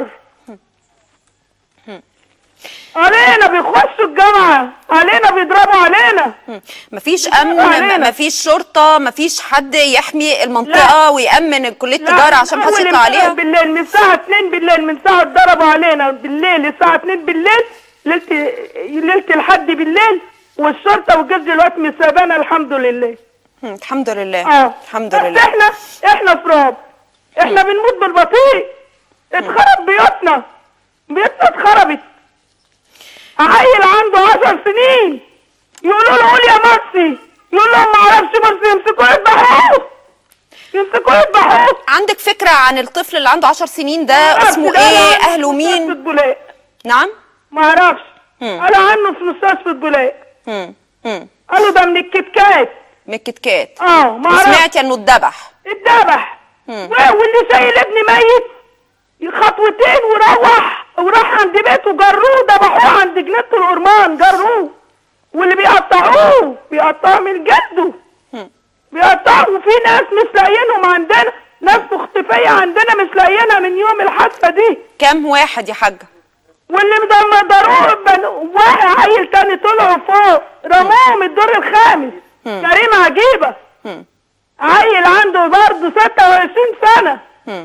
علينا بيخشوا الجامعة علينا بيضربوا علينا مفيش امن علينا. م- مفيش شرطه مفيش حد يحمي المنطقه ويامن كليه التجاره عشان محدش أول يطلع امبارح عليها بالليل من الساعة 2 بالليل من ساعة ضربوا علينا بالليل الساعة 2 بالليل ليلة ليلة الحد بالليل والشرطة والجيش دلوقتي مش سايبانا الحمد لله مم، الحمد لله اه الحمد بس لله احنا احنا فراب احنا بنموت بالبطيء اتخرب بيوتنا بيوتنا اتخربت عيل عنده عشر سنين يقولوا له قول يا مرسي يقول لهم ما اعرفش مرسي يمسكوه يذبحوه يمسكوه يذبحوه عندك فكره عن الطفل اللي عنده 10 سنين ده اسمه ده ايه عنده اهله في مين مستشفى بولاق نعم ما اعرفش مم. قالوا عنه في مستشفى بولاق مم. مم. قالوا ده من الكتكات من الكيت كات اه ما اعرفش وسمعتي انه اتذبح اتذبح مم. و- واللي شايل ابني ميت خطوتين وروح وراح عند بيته جروه ذبحوه عند جنينة الأرمان جروه واللي بيقطعوه بيقطعوه من جده بيقطعوا وفي ناس مش لاقيينهم عندنا ناس مختفية عندنا مش لاقيينها من يوم الحادثة دي كام واحد يا حاجه واللي مدمروه بن... واحد عيل تاني طلعوا فوق رموه من الدور الخامس جريمة عجيبة عيل عنده برضه 26 سنة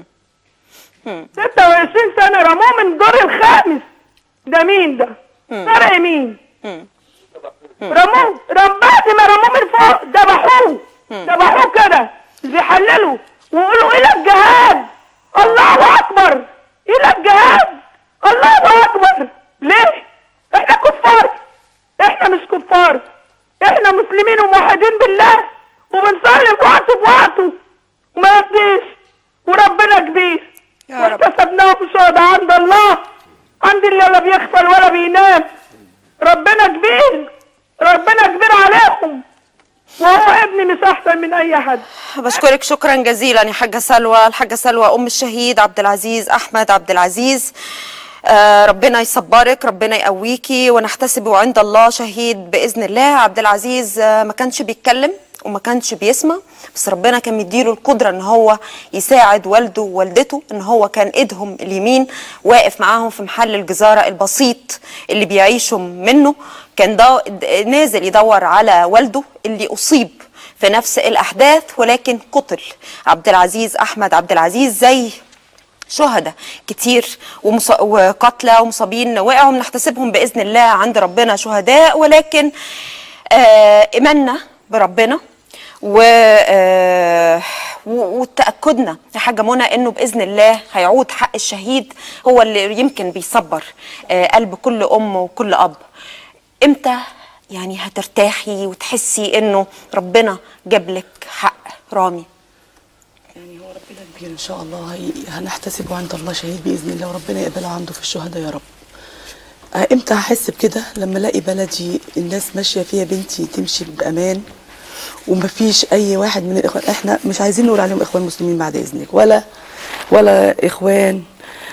26 سنة رموه من الدور الخامس ده مين ده؟ فرق مين؟ رموه رم بعد ما رموه من فوق ذبحوه ذبحوه كده بيحللوا ويقولوا الى الجهاد الله اكبر الى الجهاد الله اكبر ليه؟ احنا كفار احنا مش كفار احنا مسلمين وموحدين بالله وبنصلي في وقته بوقته وما يرضيش وربنا كبير يا رب. واحتسبناهم شهداء عند الله عند اللي لا بيغفل ولا بينام ربنا كبير ربنا كبير عليكم وهو ابني مش احسن من اي حد بشكرك شكرا جزيلا يا حاجه سلوى الحاجه سلوى ام الشهيد عبد العزيز احمد عبد العزيز آه، ربنا يصبرك ربنا يقويكي ونحتسبه عند الله شهيد باذن الله عبد العزيز آه، ما كانش بيتكلم وما كانش بيسمع بس ربنا كان مديله القدره ان هو يساعد والده ووالدته ان هو كان ايدهم اليمين واقف معاهم في محل الجزاره البسيط اللي بيعيشوا منه كان دا نازل يدور على والده اللي اصيب في نفس الاحداث ولكن قتل عبد العزيز احمد عبد العزيز زي شهداء كتير ومص... وقتلى ومصابين وقعوا بنحتسبهم باذن الله عند ربنا شهداء ولكن آه ايماننا بربنا و آه و- وتاكدنا يا حاجه منى انه باذن الله هيعود حق الشهيد هو اللي يمكن بيصبر آه قلب كل ام وكل اب امتى يعني هترتاحي وتحسي انه ربنا جاب لك حق رامي يعني هو ربنا كبير ان شاء الله هي هنحتسبه عند الله شهيد باذن الله وربنا يقبله عنده في الشهداء يا رب آه، امتى هحس بكده لما الاقي بلدي الناس ماشيه فيها بنتي تمشي بامان ومفيش اي واحد من الاخوان احنا مش عايزين نقول عليهم اخوان مسلمين بعد اذنك ولا ولا اخوان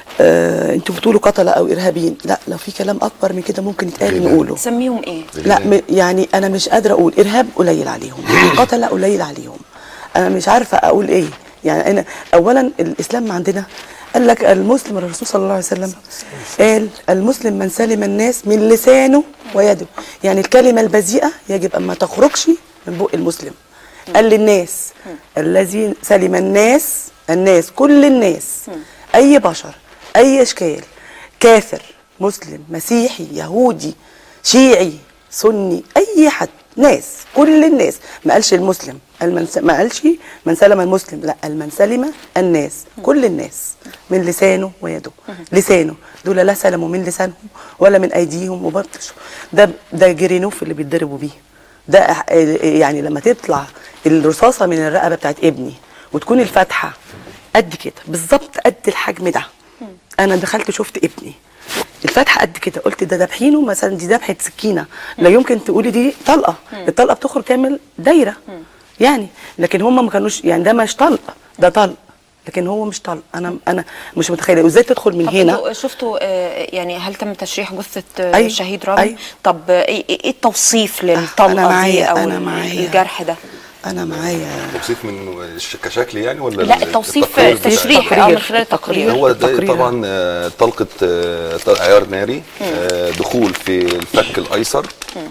آه انتوا بتقولوا قتله او ارهابيين لا لو في كلام اكبر من كده ممكن يتقال نقوله تسميهم ايه لا م- يعني انا مش قادره اقول ارهاب قليل عليهم قتله قليل عليهم انا مش عارفه اقول ايه يعني انا اولا الاسلام عندنا قال لك المسلم الرسول صلى الله عليه وسلم قال المسلم من سلم الناس من لسانه ويده يعني الكلمه البذيئه يجب ان ما تخرجش من بق المسلم قال للناس الذين سلم الناس الناس كل الناس اي بشر اي اشكال كافر مسلم مسيحي يهودي شيعي سني اي حد ناس كل الناس ما قالش المسلم قال من س- ما قالش من سلم المسلم لا قال من سلم الناس كل الناس من لسانه ويده لسانه دول لا سلموا من لسانهم ولا من ايديهم وبطشوا ده ده جرينوف اللي بيتضربوا بيه ده أح- يعني لما تطلع الرصاصه من الرقبه بتاعت ابني وتكون الفتحه قد كده بالظبط قد الحجم ده انا دخلت شفت ابني الفتحه قد كده قلت ده دبحينه مثلا دي ذبحه سكينه لا يمكن تقولي دي طلقه الطلقه بتخرج تعمل دايره يعني لكن هم ما كانوش يعني ده مش طلق ده طلق لكن هو مش طلق انا انا مش متخيله وازاي تدخل من طب هنا انتوا شفتوا آه، يعني هل تم تشريح جثه آه، أيوة، الشهيد رامي أيوة. طب آه، ايه إيه التوصيف للطلقه أنا دي معايا- او أنا ال- معايا. الجرح ده انا معايا توصيف من الش- كشكل يعني ولا لا ال- التوصيف التقرير بتاع- تشريح اه من خلال التقرير هو ده التقرير. طبعا آه، طلقه آه، طلق عيار ناري آه، دخول في الفك الايسر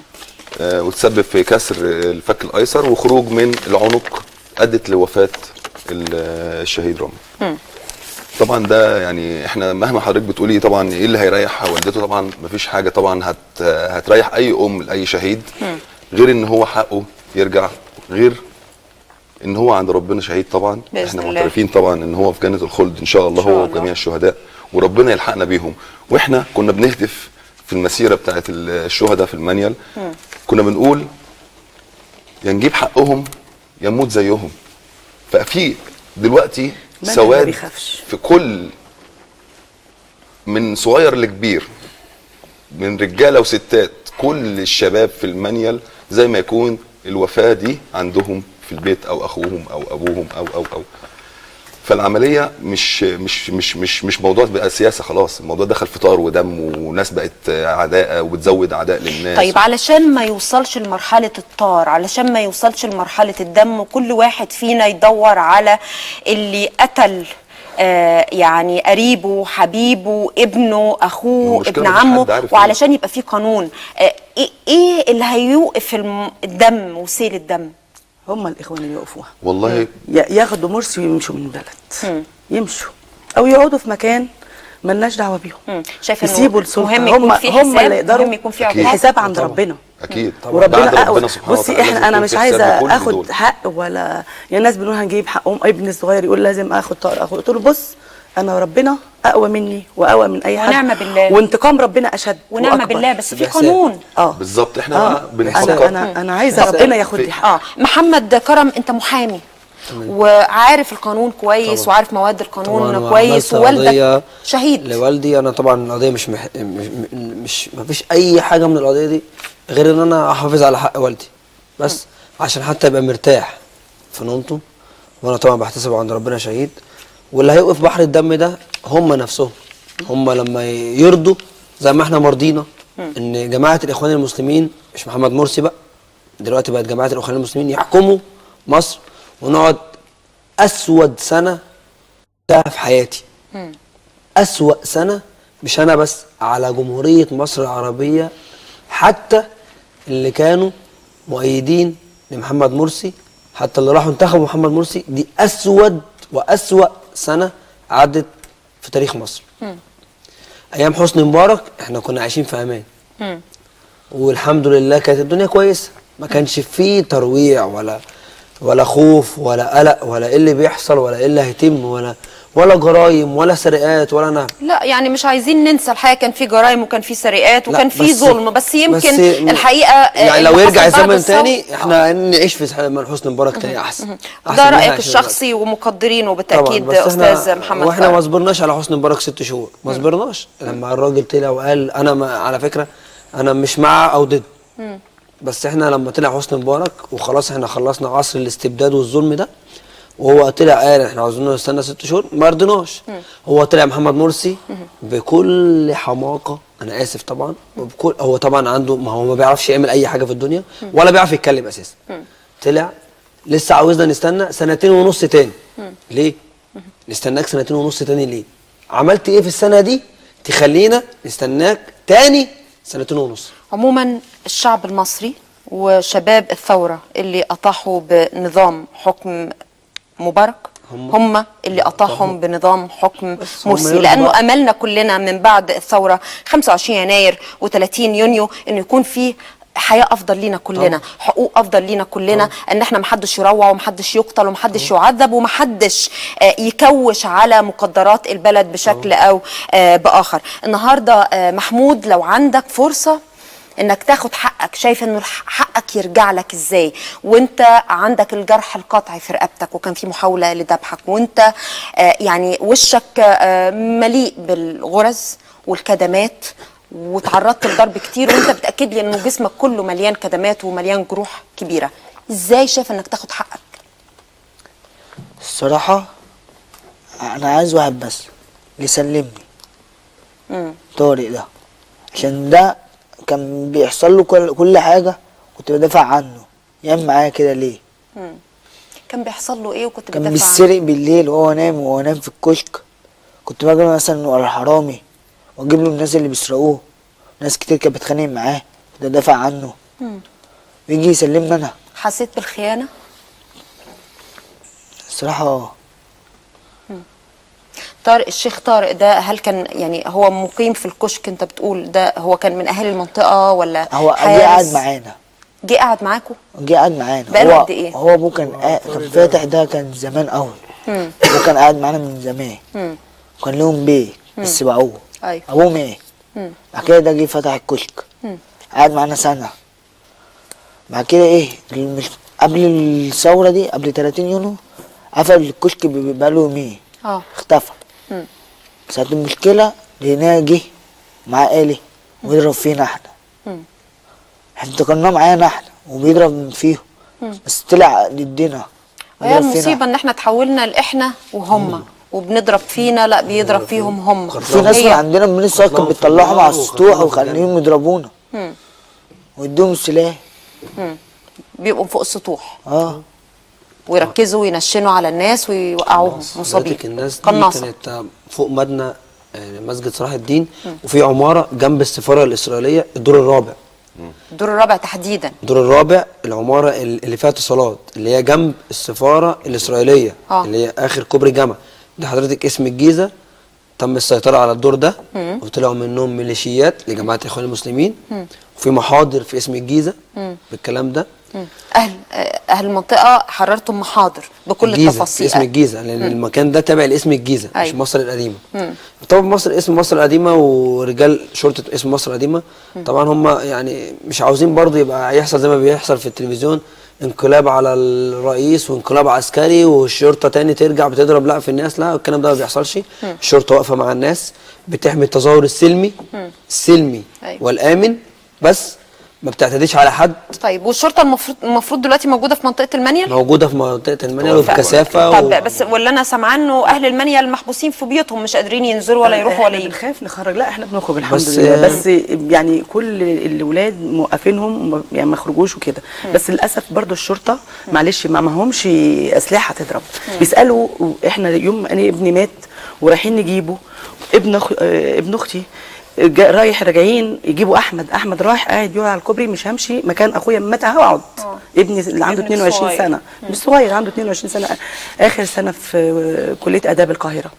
آه، وتسبب في كسر الفك الايسر وخروج من العنق ادت لوفاه ال- آه، الشهيد رامي طبعا ده يعني احنا مهما حضرتك بتقولي طبعا ايه اللي هيريح والدته طبعا مفيش حاجه طبعا هت هتريح اي ام لاي شهيد غير ان هو حقه يرجع غير ان هو عند ربنا شهيد طبعا بإذن احنا الله. معترفين طبعا ان هو في جنه الخلد ان شاء الله إن شاء هو الله. وجميع الشهداء وربنا يلحقنا بيهم واحنا كنا بنهتف في المسيره بتاعت الشهداء في المانيال كنا بنقول يا نجيب حقهم يا نموت زيهم ففي دلوقتي من ما سواد بيخافش. في كل من صغير لكبير من رجاله وستات كل الشباب في المانيال زي ما يكون الوفاه دي عندهم في البيت او اخوهم او ابوهم او او او فالعمليه مش مش مش مش مش موضوع بقى سياسه خلاص الموضوع دخل في طار ودم وناس بقت عداء وبتزود عداء للناس طيب علشان ما يوصلش لمرحلة الطار علشان ما يوصلش لمرحلة الدم كل واحد فينا يدور على اللي قتل آه يعني قريبه حبيبه ابنه اخوه المشكلة ابن مفيش عمه حد عارف وعلشان يبقى في قانون آه ايه ايه اللي هيوقف الم- الدم وسيل الدم هم الاخوان اللي يقفوها والله ي- ياخدوا مرسي ويمشوا من البلد يمشوا او يقعدوا في مكان ملناش دعوه بيهم مم. شايفه إنه يسيبوا السلطه مهم يكون هم في هم حساب، اللي يقدروا مهم يكون في أكيد. عقاب. الحساب عند طبعاً. ربنا اكيد وربنا ده عند اقوى ربنا سبحانه بصي وتعالى لازم احنا انا يكون مش في عايزه حساب لكل اخد دول. حق ولا يعني الناس بيقولوا هنجيب حقهم ابني الصغير يقول لازم اخد طار اخد قلت له بص انا ربنا اقوى مني واقوى من اي حد ونعم بالله. وانتقام ربنا اشد ونعم وأكبر. بالله بس في بإحسان. قانون اه بالظبط احنا اه بقى بنفكر انا انا انا عايزه بس ربنا ياخد في- لي حق اه محمد كرم انت محامي وعارف القانون كويس طبعاً. وعارف مواد القانون طبعاً كويس وعملت ووالدك قضية شهيد لوالدي انا طبعا القضيه مش مح... مش مش ما فيش اي حاجه من القضيه دي غير ان انا احافظ على حق والدي بس عشان حتى يبقى مرتاح في نومته وانا طبعا بحتسب عند ربنا شهيد واللي هيوقف بحر الدم ده هم نفسهم هم لما يرضوا زي ما احنا مرضينا ان جماعه الاخوان المسلمين مش محمد مرسي بقى دلوقتي بقت جماعه الاخوان المسلمين يحكموا مصر ونقعد اسود سنه شفتها في حياتي أسوأ سنة مش أنا بس على جمهورية مصر العربية حتى اللي كانوا مؤيدين لمحمد مرسي حتى اللي راحوا انتخبوا محمد مرسي دي أسود وأسوأ سنة عدت في تاريخ مصر أيام حسني مبارك احنا كنا عايشين في أمان والحمد لله كانت الدنيا كويسة ما كانش فيه ترويع ولا ولا خوف ولا قلق ولا ايه اللي بيحصل ولا ايه اللي هيتم ولا ولا جرايم ولا سرقات ولا نهب لا يعني مش عايزين ننسى الحقيقه كان في جرائم وكان في سرقات لا، وكان في بس- ظلم بس يمكن بس الحقيقه آه، يعني اللي لو يرجع حصل بعد الزمن الثورة- تاني احنا نعيش في زمن حسني مبارك تاني احسن أحسن ده من رايك إحنا عايشين دلوقتي. الشخصي ومقدرينه طبعا بالتاكيد بس احنا استاذ محمد واحنا ما فرج. صبرناش على حسني مبارك ست شهور ما صبرناش لما الراجل طلع وقال انا ما على فكره انا مش مع او ضد بس احنا لما طلع حسني مبارك وخلاص احنا خلصنا عصر الاستبداد والظلم ده وهو طلع قال احنا عاوزين نستنى ست شهور ما رضيناش هو طلع محمد مرسي بكل حماقه انا اسف طبعا وبكل هو طبعا عنده ما هو ما بيعرفش يعمل اي حاجه في الدنيا ولا بيعرف يتكلم اساسا طلع لسه عاوزنا نستنى سنتين ونص تاني ليه نستناك سنتين ونص تاني ليه عملت ايه في السنه دي تخلينا نستناك تاني سنتين ونص عموما الشعب المصري وشباب الثورة اللي أطاحوا بنظام حكم مبارك هم- هم اللي أطاحهم بنظام حكم بس هم مرسي يرضوا لأنه بقى. أملنا كلنا من بعد الثورة 25 يناير و30 يونيو إنه يكون في حياة أفضل لينا كلنا حقوق أفضل لينا كلنا إن إحنا محدش يروع ومحدش يقتل ومحدش يعذب ومحدش آه، يكوش على مقدرات البلد بشكل أو آه، بآخر النهاردة آه، محمود لو عندك فرصة انك تاخد حقك شايف انه الح- حقك يرجع لك ازاي وانت عندك الجرح القطعي في رقبتك وكان في محاوله لذبحك وانت آه، يعني وشك آه، مليء بالغرز والكدمات وتعرضت لضرب كتير وانت بتاكد لي انه جسمك كله مليان كدمات ومليان جروح كبيره ازاي شايف انك تاخد حقك الصراحة أنا عايز واحد بس اللي يسلمني طارق ده عشان ده كان بيحصل له كل, كل حاجة كنت بدافع عنه يعمل معايا كده ليه كان بيحصل له ايه وكنت كان بتدافع عنه؟ بيسرق بالليل وهو نايم وهو نايم في الكشك كنت باجي مثلا ورا الحرامي واجيب له الناس اللي بيسرقوه ناس كتير كانت بتخانق معاه كنت ادافع عنه ويجي يسلمني انا حسيت بالخيانه الصراحة اه طارق الشيخ طارق ده هل كان يعني هو مقيم في الكشك انت بتقول ده هو كان من اهل المنطقه ولا هو جه حارس؟ قاعد معانا جه قاعد معاكم جه قاعد معانا بقاله هو قد إيه؟ هو ابوه كان قاعد كان فاتح ده كان زمان قوي هو كان قاعد معانا من زمان كان لهم بيت بس باعوه ايوه ابوه مات بعد كده ده جه فتح الكشك قعد معانا سنة بعد كده ايه المش... قبل الثورة دي قبل 30 يونيو قفل الكشك ب- بقاله يومين اه اختفى ساعة المشكلة لقيناه جه معاه آلي ويضرب فينا احنا احنا افتكرناه معانا احنا وبيضرب فيهم بس طلع ضدنا هي بيضرب فينا المصيبه ان احنا تحولنا لاحنا وهم وبنضرب فينا لا بيضرب فيهم هم في ناس من هي عندنا من السواق كانت بتطلعهم على السطوح وخليهم يضربونا ويدوهم السلاح بيبقوا فوق السطوح اه ويركزوا وينشنوا على الناس ويوقعوهم مصابين حضرتك الناس دي قناصه كانت فوق مبنى آه، مسجد صلاح الدين وفي عماره جنب السفاره الاسرائيليه الدور الرابع الدور الرابع تحديدا الدور الرابع العماره ال- اللي فيها اتصالات اللي هي جنب السفاره الاسرائيليه آه. اللي هي اخر كوبري جامع ده حضرتك اسم الجيزه تم السيطره على الدور ده وطلعوا منهم ميليشيات لجماعه الاخوان المسلمين وفي محاضر في اسم الجيزه بالكلام ده اهل اهل المنطقه حررتم محاضر بكل الجيزة التفاصيل اسم الجيزة لأن المكان ده تابع لاسم الجيزة مش أيوة. مصر القديمة طبعا مصر اسم مصر القديمة ورجال شرطة اسم مصر القديمة طبعا هم يعني مش عاوزين برضه يبقى يحصل زي ما بيحصل في التلفزيون انقلاب على الرئيس وانقلاب عسكري والشرطة تاني ترجع بتضرب لا في الناس لا الكلام ده ما بيحصلش الشرطة واقفة مع الناس بتحمي التظاهر السلمي السلمي أيوة. والآمن بس ما بتعتديش على حد طيب والشرطه المفروض المفروض دلوقتي موجوده في منطقه المنيل موجوده في منطقه المنيل وفي كثافه طب و... بس ولا انا سامعاه انه اهل المنيل محبوسين في بيوتهم مش قادرين ينزلوا ولا يروحوا ولا احنا يجوا بنخاف نخرج لا احنا بنخرج الحمد بس- بس لله بس يعني كل الاولاد موقفينهم وما- يعني ما يخرجوش وكده بس للاسف برضو الشرطه معلش ما معهمش اسلحه تضرب بيسالوا احنا يوم انا ابني مات ورايحين نجيبه ابن أخ... آه، ابن اختي جا- رايح راجعين يجيبوا احمد احمد رايح قاعد يقول على الكوبري مش همشي مكان اخويا مات هقعد ابني اللي عنده ابنك 22 صغير. سنه مش صغير عنده 22 سنه اخر سنه في كليه اداب القاهره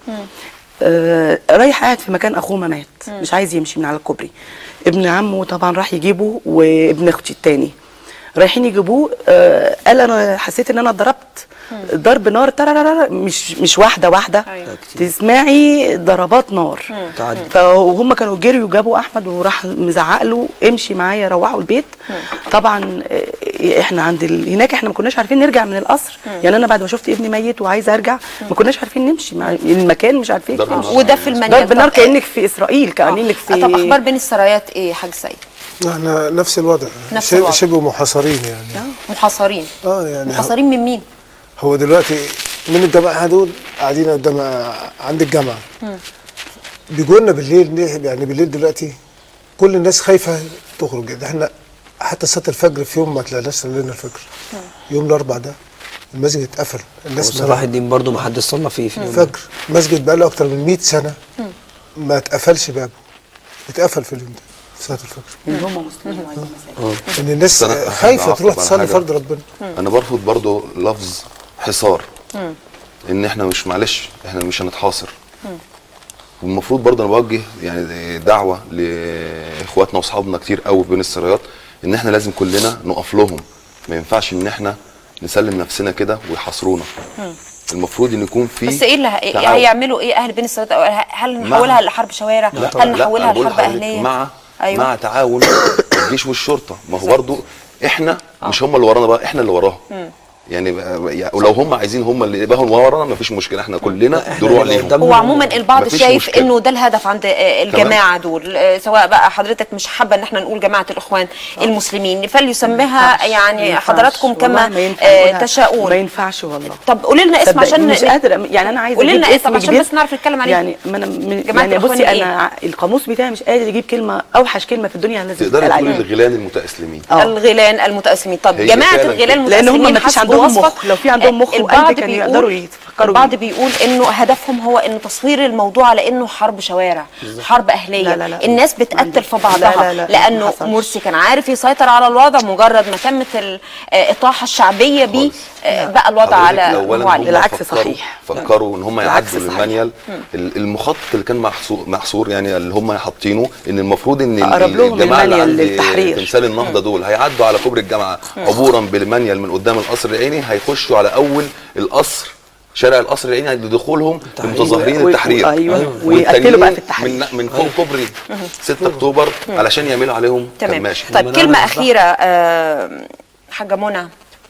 آه رايح قاعد في مكان اخوه ما مات مش عايز يمشي من على الكوبري ابن عمه طبعا راح يجيبه وابن اختي التاني رايحين يجيبوه آه قال انا حسيت ان انا اتضربت ضرب نار ترارارا مش مش واحده واحده أيوة. تسمعي ضربات نار تعدي. فهم كانوا جريوا وجابوا احمد وراح مزعق له امشي معايا روحوا البيت طبعا آه، احنا عند ال... هناك احنا ما كناش عارفين نرجع من القصر يعني انا بعد ما شفت ابني ميت وعايزه ارجع ما كناش عارفين نمشي مع المكان مش عارفين ضرب نار. وده في المنيل ضرب نار طب- كانك في اسرائيل كانك في طب اخبار بين السرايات ايه يا حاج سيد احنا نفس الوضع نفس شبه- الوضع. شبه محاصرين يعني محاصرين اه يعني محاصرين من مين هو دلوقتي من الجماعه دول قاعدين قدام عند الجامعه بيجوا لنا بالليل نح- يعني بالليل دلوقتي كل الناس خايفه تخرج ده احنا حتى صلاه الفجر في يوم ما طلعناش صلينا الفجر يوم الاربع ده المسجد اتقفل الناس وصلاح الدين برضو ما حدش صلى فيه في اليوم ده. فجر مسجد بقى له اكتر من 100 سنه ما اتقفلش بابه اتقفل في اليوم ده في صلاه الفجر اللي هم مسلمين وعايزين مساجد ان الناس بس أنا خايفه أحب تروح أعقب على تصلي حاجة. فرض ربنا انا برفض برضو لفظ حصار ان احنا مش معلش احنا مش هنتحاصر والمفروض برضه انا بوجه يعني دعوه لاخواتنا واصحابنا كتير قوي بين السرايات ان احنا لازم كلنا نقف لهم ما ينفعش ان احنا نسلم نفسنا كده ويحاصرونا المفروض ان يكون في بس ايه اللي ه- تعاون. هيعملوا ايه اهل بين السرايات أو هل نحولها لحرب شوارع لا هل لا، نحولها أنا بقول لحرب لحضرتك اهليه مع أيوة. مع تعاون الجيش والشرطه ما هو برضو احنا مش هم اللي ورانا بقى احنا اللي وراهم يعني بقى- يعني ولو هم عايزين هم اللي يبقوا ورانا مفيش مشكله احنا كلنا إحنا دروع اللي ليهم قدام هو عموما البعض مفيش شايف مشكلة. انه ده الهدف عند آه، الجماعه دول آه، سواء بقى حضرتك مش حابه ان احنا نقول جماعه الاخوان المسلمين فليسميها ما يعني ينفعش. حضراتكم والله كما ما ينفع آه، نقولها. ما تشاءون ينفعش والله طب قولي لنا اسم صدقني عشان مش قادره يعني انا عايزه قولي أجيب لنا اسم اسم عشان جديد. بس نعرف نتكلم عليه يعني ما انا من جماعة يعني الإخوان بصي إيه؟ انا القاموس بتاعي مش قادر يجيب كلمه اوحش كلمه في الدنيا لازم تقدري تتقال تقولي عليها الغيلان المتأسلمين آه. الغيلان المتأسلمين طب هي جماعة فعلاً الغيلان كده. لأن هم المتأسلمين مفيش حسب عندهم مخ. وصفك لو في عندهم مخ البعض وقلب كانوا بيقول- يقدروا يفكروا البعض بيه. بيقول انه هدفهم هو انه تصوير الموضوع على انه حرب شوارع حرب اهليه لا، لا، لا. الناس بتقتل في لا، بعضها لا، لا، لانه ما حصلش. مرسي كان عارف يسيطر على الوضع مجرد ما تمت الاطاحه الشعبيه بيه آه، بقى الوضع حضرتك على أولاً هو عليه. هم العكس فكروا- صحيح. فكروا ان هم العكس يعدوا صحيح. المانيال ال- المخطط اللي كان محصور, محصور يعني اللي هم حاطينه ان المفروض ان ال- أقرب لهم الجماعه اللي المانيال عند للتحرير. تمثال النهضه دول هيعدوا على كوبري الجامعه عبورا بالمانيال من قدام القصر العيني هيخشوا على اول القصر شارع القصر العيني لدخولهم المتظاهرين و- و- التحرير أيوة. والتانيين ويقتلوا بقى في التحرير. من, من فوق كوبري 6 اكتوبر علشان يعملوا عليهم تمام كماشي طيب لما كلمه نعمل اخيره آه، حاجه منى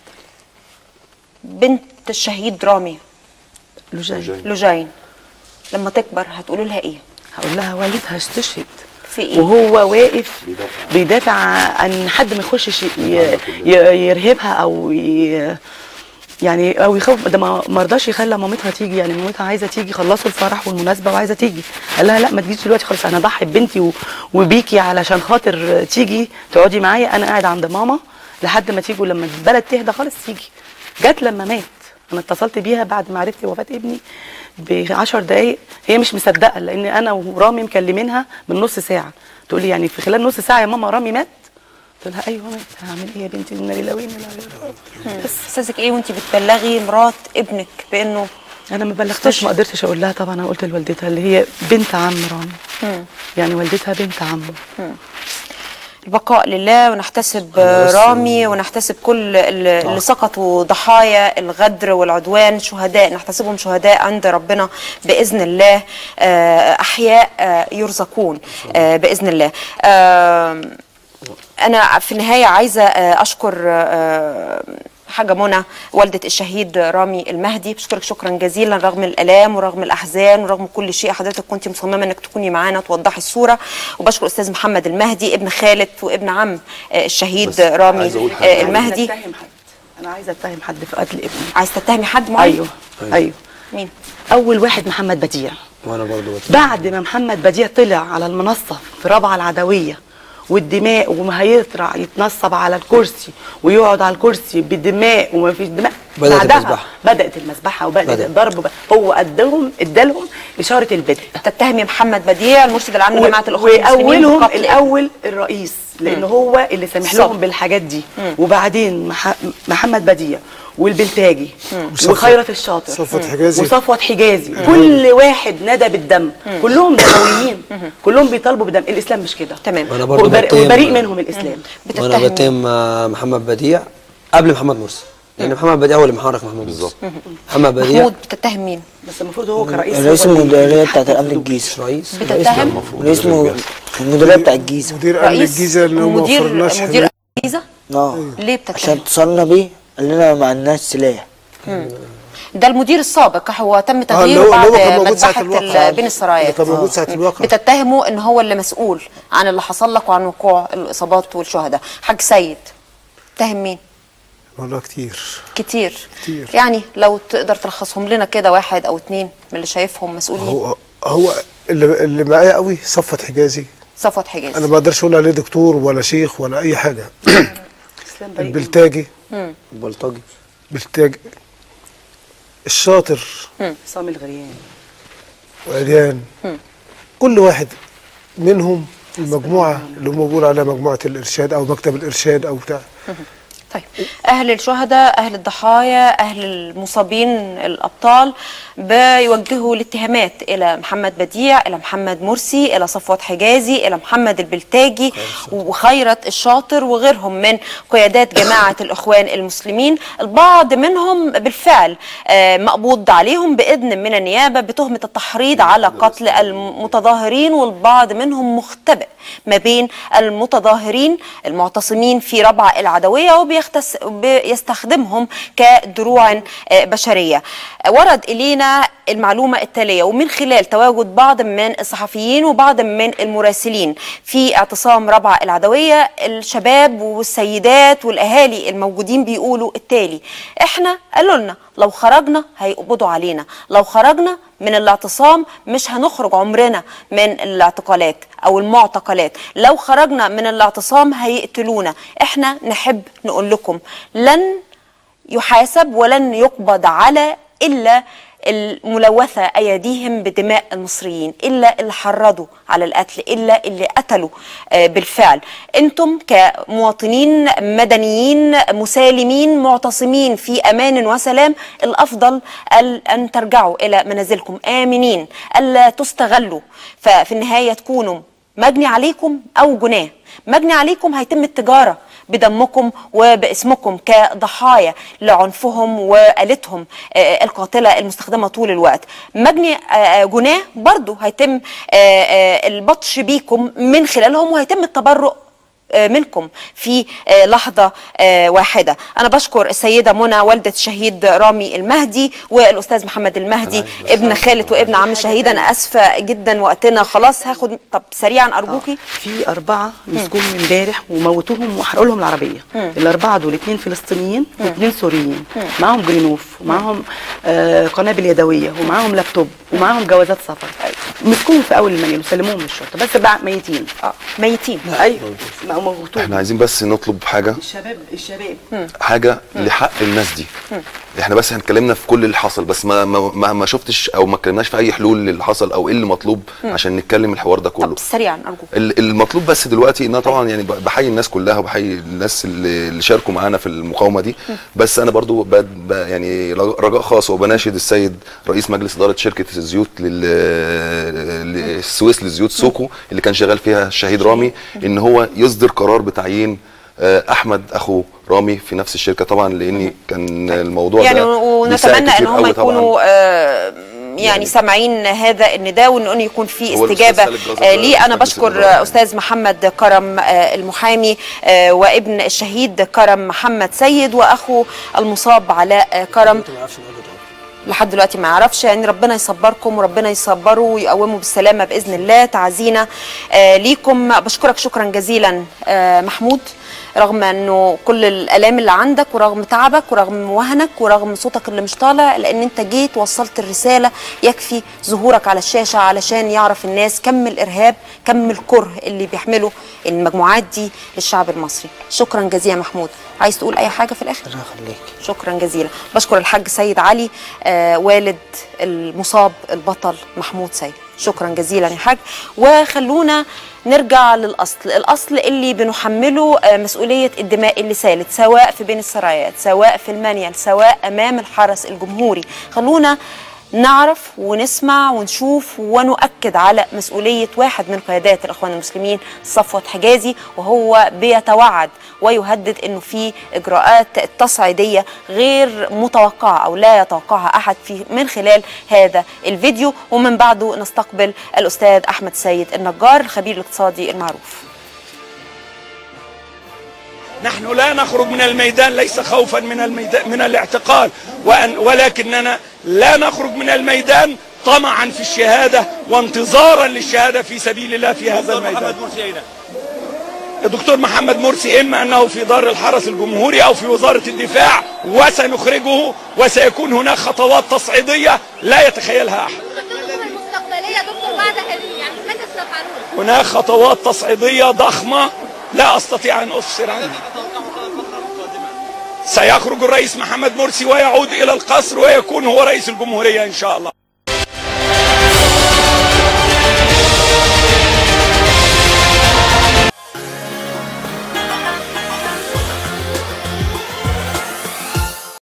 بنت الشهيد رامي لجاي لوجين لما تكبر هتقولوا لها ايه هقول لها والدها استشهد في ايه وهو واقف بيدافع عن حد ما يخشش ي- ي- يرهبها او ي- يعني او يخوف ده ما ما رضاش يخلى مامتها تيجي يعني مامتها عايزه تيجي خلصوا الفرح والمناسبه وعايزه تيجي قال لها لا ما تجيش دلوقتي خالص انا اضحي ببنتي و- وبيكي علشان خاطر تيجي تقعدي معايا انا قاعد عند ماما لحد ما تيجوا لما البلد تهدى خالص تيجي جت لما مات انا اتصلت بيها بعد ما عرفت وفاه ابني ب 10 دقايق هي مش مصدقه لان انا ورامي مكلمينها من نص ساعه تقول لي يعني في خلال نص ساعه يا ماما رامي مات قلت لها ايوه مات هعمل ايه يا بنتي انا لله وانا اليه راجعون بس احساسك ايه وانت بتبلغي مرات ابنك بانه انا ما بلغتش ما قدرتش اقول لها طبعا انا قلت لوالدتها اللي هي بنت عم رامي يعني والدتها بنت عمه البقاء لله ونحتسب رامي ونحتسب كل اللي اللي سقطوا ضحايا الغدر والعدوان شهداء نحتسبهم شهداء عند ربنا بإذن الله آه، أحياء آه، يرزقون آه، بإذن الله آه، أنا في النهاية عايزة آه، أشكر آه، حاجة منى والدة الشهيد رامي المهدي بشكرك شكرا جزيلا رغم الآلام ورغم الأحزان ورغم كل شيء حضرتك كنت مصممة انك تكوني معانا توضحي الصورة وبشكر أستاذ محمد المهدي ابن خالد وابن عم آه، الشهيد بس رامي عايز أقول حاجة. آه، عايزة المهدي اتهم حد انا عايزه اتهم حد في قتل ابني عايز تتهمي حد معين ايوه ايوه مين اول واحد محمد بديع وانا برضو بت... بعد ما محمد بديع طلع على المنصه في رابعه العدويه والدماء وما هيطلع يتنصب على الكرسي ويقعد على الكرسي بدماء وما فيش دماء بدأت بعدها المذبحة. بدات المذبحه وبدات بدأت. الضرب هو ادهم ادالهم اشاره البدء تتهمي محمد بديع المرشد العام و- لجماعة الأخوة المسلمين واولهم بقتل الاول الرئيس لان هو اللي سامح صبر. لهم بالحاجات دي وبعدين مح... محمد بديع والبلتاجي وصفوت- وخيرت الشاطر صفوت حجازي. وصفوت حجازي كل واحد ندى بالدم كلهم دمويين كلهم بيطالبوا بدم الاسلام مش كده تمام. وأنا برضو وبر- بتهم- وبريء منهم الاسلام وانا بتتهمي بتهم آه، محمد بديع قبل محمد مرسي لان محمد بديع هو اللي محرك محمد مرسي بالظبط. محمد بديع محمود بتتهم مين بس المفروض هو كرئيس الرئيس هو اللي المديريه يتحكم بتاعت في الامن الفلوس. الجيزه رئيس بتتهم رئيس م- المديريه بتاع الجيزه مدير امن رئيس الجيزه اللي هو ما مدير وفرناش مدير حماية. الجيزة اه ليه عشان بتتهم اتصلنا بيه قال لنا ما عندناش سلاح ده المدير السابق هو تم اللي تغييره هو- اللي بعد هو كان موجود ساعة مذبحة الواقعة. ال- بين السرايات اللي كان موجود ساعة آه. الواقعة. بتتهمه ان هو اللي مسؤول عن اللي حصل لك وعن وقوع الاصابات والشهداء حاج سيد تهم مين والله كتير كتير كتير. يعني لو تقدر تلخصهم لنا كده واحد او اتنين من اللي شايفهم مسؤولين هو هو اللي, اللي معايا قوي صفت حجازي صفوت حجاز انا ما اقدرش اقول عليه دكتور ولا شيخ ولا اي حاجه الاسلام بريء منهم. البلتاجي البلطجي بلتاجي الشاطر عصام الغريان وعريان كل واحد منهم المجموعه اللي هم بيقولوا عليها مجموعه الارشاد او مكتب الارشاد او بتاع طيب اهل الشهداء اهل الضحايا اهل المصابين الابطال بيوجهوا الاتهامات الى محمد بديع الى محمد مرسي الى صفوت حجازي الى محمد البلتاجي وخيرت الشاطر وغيرهم من قيادات جماعه الاخوان المسلمين البعض منهم بالفعل آه، مقبوض عليهم باذن من النيابه بتهمه التحريض على قتل المتظاهرين والبعض منهم مختبئ ما بين المتظاهرين المعتصمين في ربع العدويه وبيختص بيستخدمهم كدروع آه، بشريه آه، ورد الينا المعلومه التاليه ومن خلال تواجد بعض من الصحفيين وبعض من المراسلين في اعتصام ربع العدويه الشباب والسيدات والاهالي الموجودين بيقولوا التالي احنا قالوا لنا لو خرجنا هيقبضوا علينا لو خرجنا من الاعتصام مش هنخرج عمرنا من الاعتقالات او المعتقلات لو خرجنا من الاعتصام هيقتلونا احنا نحب نقول لكم لن يحاسب ولن يقبض على الا الملوثة أيديهم بدماء المصريين إلا اللي حرضوا على القتل إلا اللي قتلوا آه، بالفعل أنتم كمواطنين مدنيين مسالمين معتصمين في أمان وسلام الأفضل ال- أن ترجعوا إلى منازلكم آمنين ألا تستغلوا ففي النهاية تكونوا مجني عليكم أو جناه مجني عليكم هيتم التجارة بدمكم وباسمكم كضحايا لعنفهم وآلتهم آه، القاتلة المستخدمة طول الوقت مجني آه، جناه برضو هيتم آه، آه، البطش بيكم من خلالهم وهيتم التبرؤ آه، منكم في آه، لحظة آه، واحدة أنا بشكر السيدة منى والدة الشهيد رامي المهدي والأستاذ محمد المهدي ابن خالة وابن عم الشهيد أنا أسفة جدا وقتنا خلاص هاخد طب سريعا أرجوكي في أربعة مسكوهم امبارح وموتوهم وحرقوا لهم العربية الأربعة دول اتنين فلسطينيين واثنين سوريين معاهم جرينوف ومعاهم آه قنابل يدوية ومعاهم لابتوب ومعاهم جوازات سفر مسكوهم في أول المنيل وسلموهم للشرطة بس بقى ميتين آه، ميتين أيوه ما موتوهم احنا عايزين بس نطلب حاجه الشباب الشباب حاجه لحق الناس دي احنا بس احنا اتكلمنا في كل اللي حصل بس ما ما ما, ما شفتش او ما اتكلمناش في اي حلول للي حصل او ايه اللي مطلوب عشان نتكلم الحوار ده كله طب سريعا أرجوك ال- المطلوب بس دلوقتي ان أنا طبعا يعني ب- بحيي الناس كلها وبحيي الناس اللي اللي شاركوا معانا في المقاومه دي بس انا برضو ب- ب- يعني رجاء خاص وبناشد السيد رئيس مجلس اداره شركه الزيوت لل- للسويس للزيوت سوكو اللي كان شغال فيها الشهيد رامي ان هو يصدر قرار بتعيين آه، احمد اخو رامي في نفس الشركه طبعا لان كان الموضوع يعني ده بيساعد ونتمنى ان كتير هم قوي طبعاً. يكونوا آه، يعني سامعين هذا النداء وان يكون في هو الأستاذ استجابه خالد جزر آه، ليه انا مجلس بشكر الإدارة. آه، استاذ محمد كرم آه، المحامي آه، وابن الشهيد كرم محمد سيد واخو المصاب علاء آه، كرم ما اعرفش نقول له لحد دلوقتي ما يعرفش يعني ربنا يصبركم وربنا يصبره ويقومه بالسلامه باذن الله تعزينا آه ليكم بشكرك شكرا جزيلا آه محمود رغم انه كل الالام اللي عندك ورغم تعبك ورغم وهنك ورغم صوتك اللي مش طالع لان انت جيت وصلت الرساله يكفي ظهورك على الشاشه علشان يعرف الناس كم الارهاب كم الكره اللي بيحمله المجموعات دي للشعب المصري شكرا جزيلا محمود عايز تقول اي حاجه في الاخر الله يخليك شكرا جزيلا بشكر الحاج سيد علي آه والد المصاب البطل محمود سيد شكرا جزيلا يا حاج وخلونا نرجع للاصل الاصل اللي بنحمله آه مسؤوليه الدماء اللي سالت سواء في بين السرايات سواء في المانيال سواء امام الحرس الجمهوري خلونا نعرف ونسمع ونشوف ونؤكد على مسؤولية واحد من قيادات الإخوان المسلمين صفوت حجازي وهو بيتوعد ويهدد أنه في إجراءات تصعيدية غير متوقعة أو لا يتوقعها أحد في من خلال هذا الفيديو ومن بعده نستقبل الأستاذ أحمد سيد النجار الخبير الاقتصادي المعروف نحن لا نخرج من الميدان ليس خوفا من الميدان من الاعتقال وأن ولكننا لا نخرج من الميدان طمعا في الشهاده وانتظارا للشهاده في سبيل الله في هذا الميدان. الدكتور محمد مرسي اما انه في دار الحرس الجمهوري او في وزاره الدفاع وسنخرجه وسيكون هناك خطوات تصعيديه لا يتخيلها احد. خطتكم المستقبليه يا دكتور بعد هذه يعني ماذا ستفعلون؟ هناك خطوات تصعيديه ضخمه لا استطيع ان افسر عنها. سيخرج الرئيس محمد مرسي ويعود الى القصر ويكون هو رئيس الجمهوريه ان شاء الله.